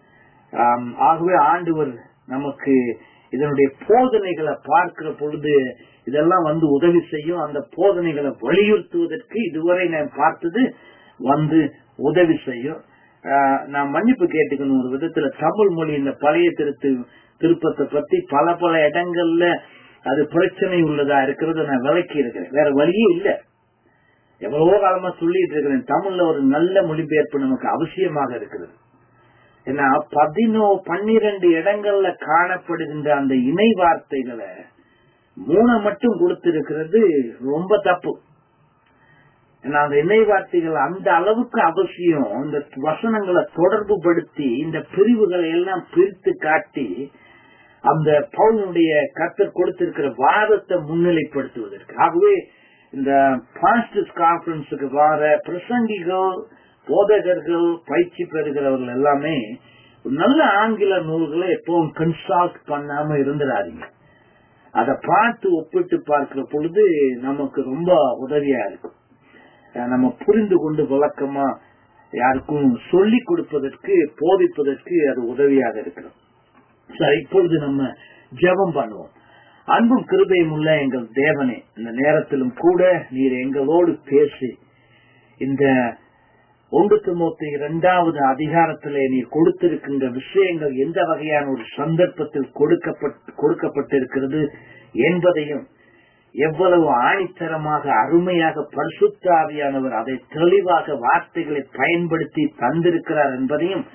Speaker 1: ஆகவே ஆண்டவர் நமக்கு இதனுடைய போதனைகளை பார்க்கிற பொழுது இதெல்லாம் வந்து உதவி செய்யும் அந்த போதனைகளை வலியுறுத்துவதற்கு இதுவரை நான் பார்த்தது வந்து உதவி செய்யும் நான் மன்னிப்பு கேட்டுக்கணும் ஒரு விதத்துல தமிழ் மொழி இந்த பழைய திருத்து திருப்பத்தை பத்தி பல பல இடங்கள்ல அது பிரச்சனை உள்ளதா இருக்கிறத நான் விளக்கி இருக்கிறேன் வேற வழியே இல்ல எவ்வளவோ காலமா சொல்லிட்டு இருக்கிறேன் தமிழ்ல ஒரு நல்ல மொழிபெயர்ப்பு நமக்கு அவசியமாக இருக்கிறது ஏன்னா பதினோ பன்னிரண்டு இடங்கள்ல காணப்படுகின்ற அந்த இணை வார்த்தைகளை மூணை மட்டும் கொடுத்திருக்கிறது ரொம்ப தப்பு ஏன்னா அந்த இணை வார்த்தைகள் அந்த அளவுக்கு அவசியம் இந்த வசனங்களை தொடர்பு படுத்தி இந்த பிரிவுகளை எல்லாம் பிரித்து காட்டி அந்த பவுனுடைய கத்தர் கொடுத்திருக்கிற வாதத்தை முன்னிலைப்படுத்துவதற்கு ஆகவே இந்த பாஸ்டர்ஸ் கான்பரன்ஸுக்கு வர பிரசங்கிகள் போதகர்கள் பயிற்சி பெறுகிறவர்கள் எல்லாமே நல்ல ஆங்கில நூல்களை எப்பவும் கன்சல்ட் பண்ணாம இருந்துடாதீங்க அதை பார்த்து ஒப்பிட்டு பார்க்கிற பொழுது நமக்கு ரொம்ப உதவியா இருக்கும் நம்ம புரிந்து கொண்டு விளக்கமா யாருக்கும் சொல்லி கொடுப்பதற்கு போதிப்பதற்கு அது உதவியாக இருக்கிறோம் சரி இப்பொழுது நம்ம ஜெபம் பண்ணுவோம் அன்பும் கிருபையும் உள்ள எங்கள் தேவனே இந்த நேரத்திலும் கூட நீர் எங்களோடு பேசி இந்த ஒன்று துமூத்தி இரண்டாவது அதிகாரத்திலே நீர் கொடுத்திருக்கின்ற விஷயங்கள் எந்த வகையான ஒரு சந்தர்ப்பத்தில் கொடுக்கப்பட்டிருக்கிறது என்பதையும் எவ்வளவு ஆணித்தரமாக அருமையாக பரிசுத்தாவியானவர் அதை தெளிவாக வார்த்தைகளை பயன்படுத்தி தந்திருக்கிறார் என்பதையும்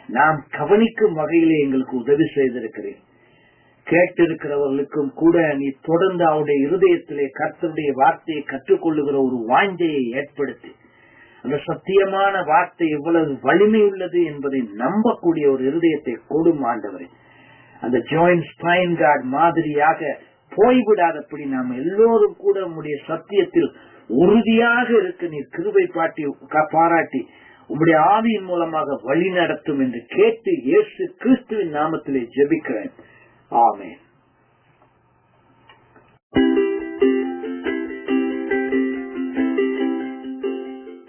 Speaker 1: நாம் கவனிக்கும் வகையிலே எங்களுக்கு உதவி செய்திருக்கிறேன் கேட்டிருக்கிறவர்களுக்கும் கூட நீ தொடர்ந்து அவருடைய இருதயத்திலே கர்த்தருடைய வார்த்தையை கற்றுக்கொள்ளுகிற ஒரு வாஞ்சையை ஏற்படுத்தி அந்த சத்தியமான வார்த்தை எவ்வளவு வலிமை உள்ளது என்பதை நம்பக்கூடிய ஒரு இருதயத்தை கொடும் ஆண்டவரே அந்த ஜாயின் ஸ்பைன் கார்டு மாதிரியாக போய்விடாதபடி நாம் எல்லோரும் கூட உம்முடைய சத்தியத்தில் உறுதியாக இருக்க நீர் கிருபை பாட்டி பாராட்டி உம்முடைய ஆவியின் மூலமாக வழி நடத்தும் என்று கேட்டு இயேசு கிறிஸ்துவின் நாமத்திலே ஜெபிக்கிறேன் ஆமென்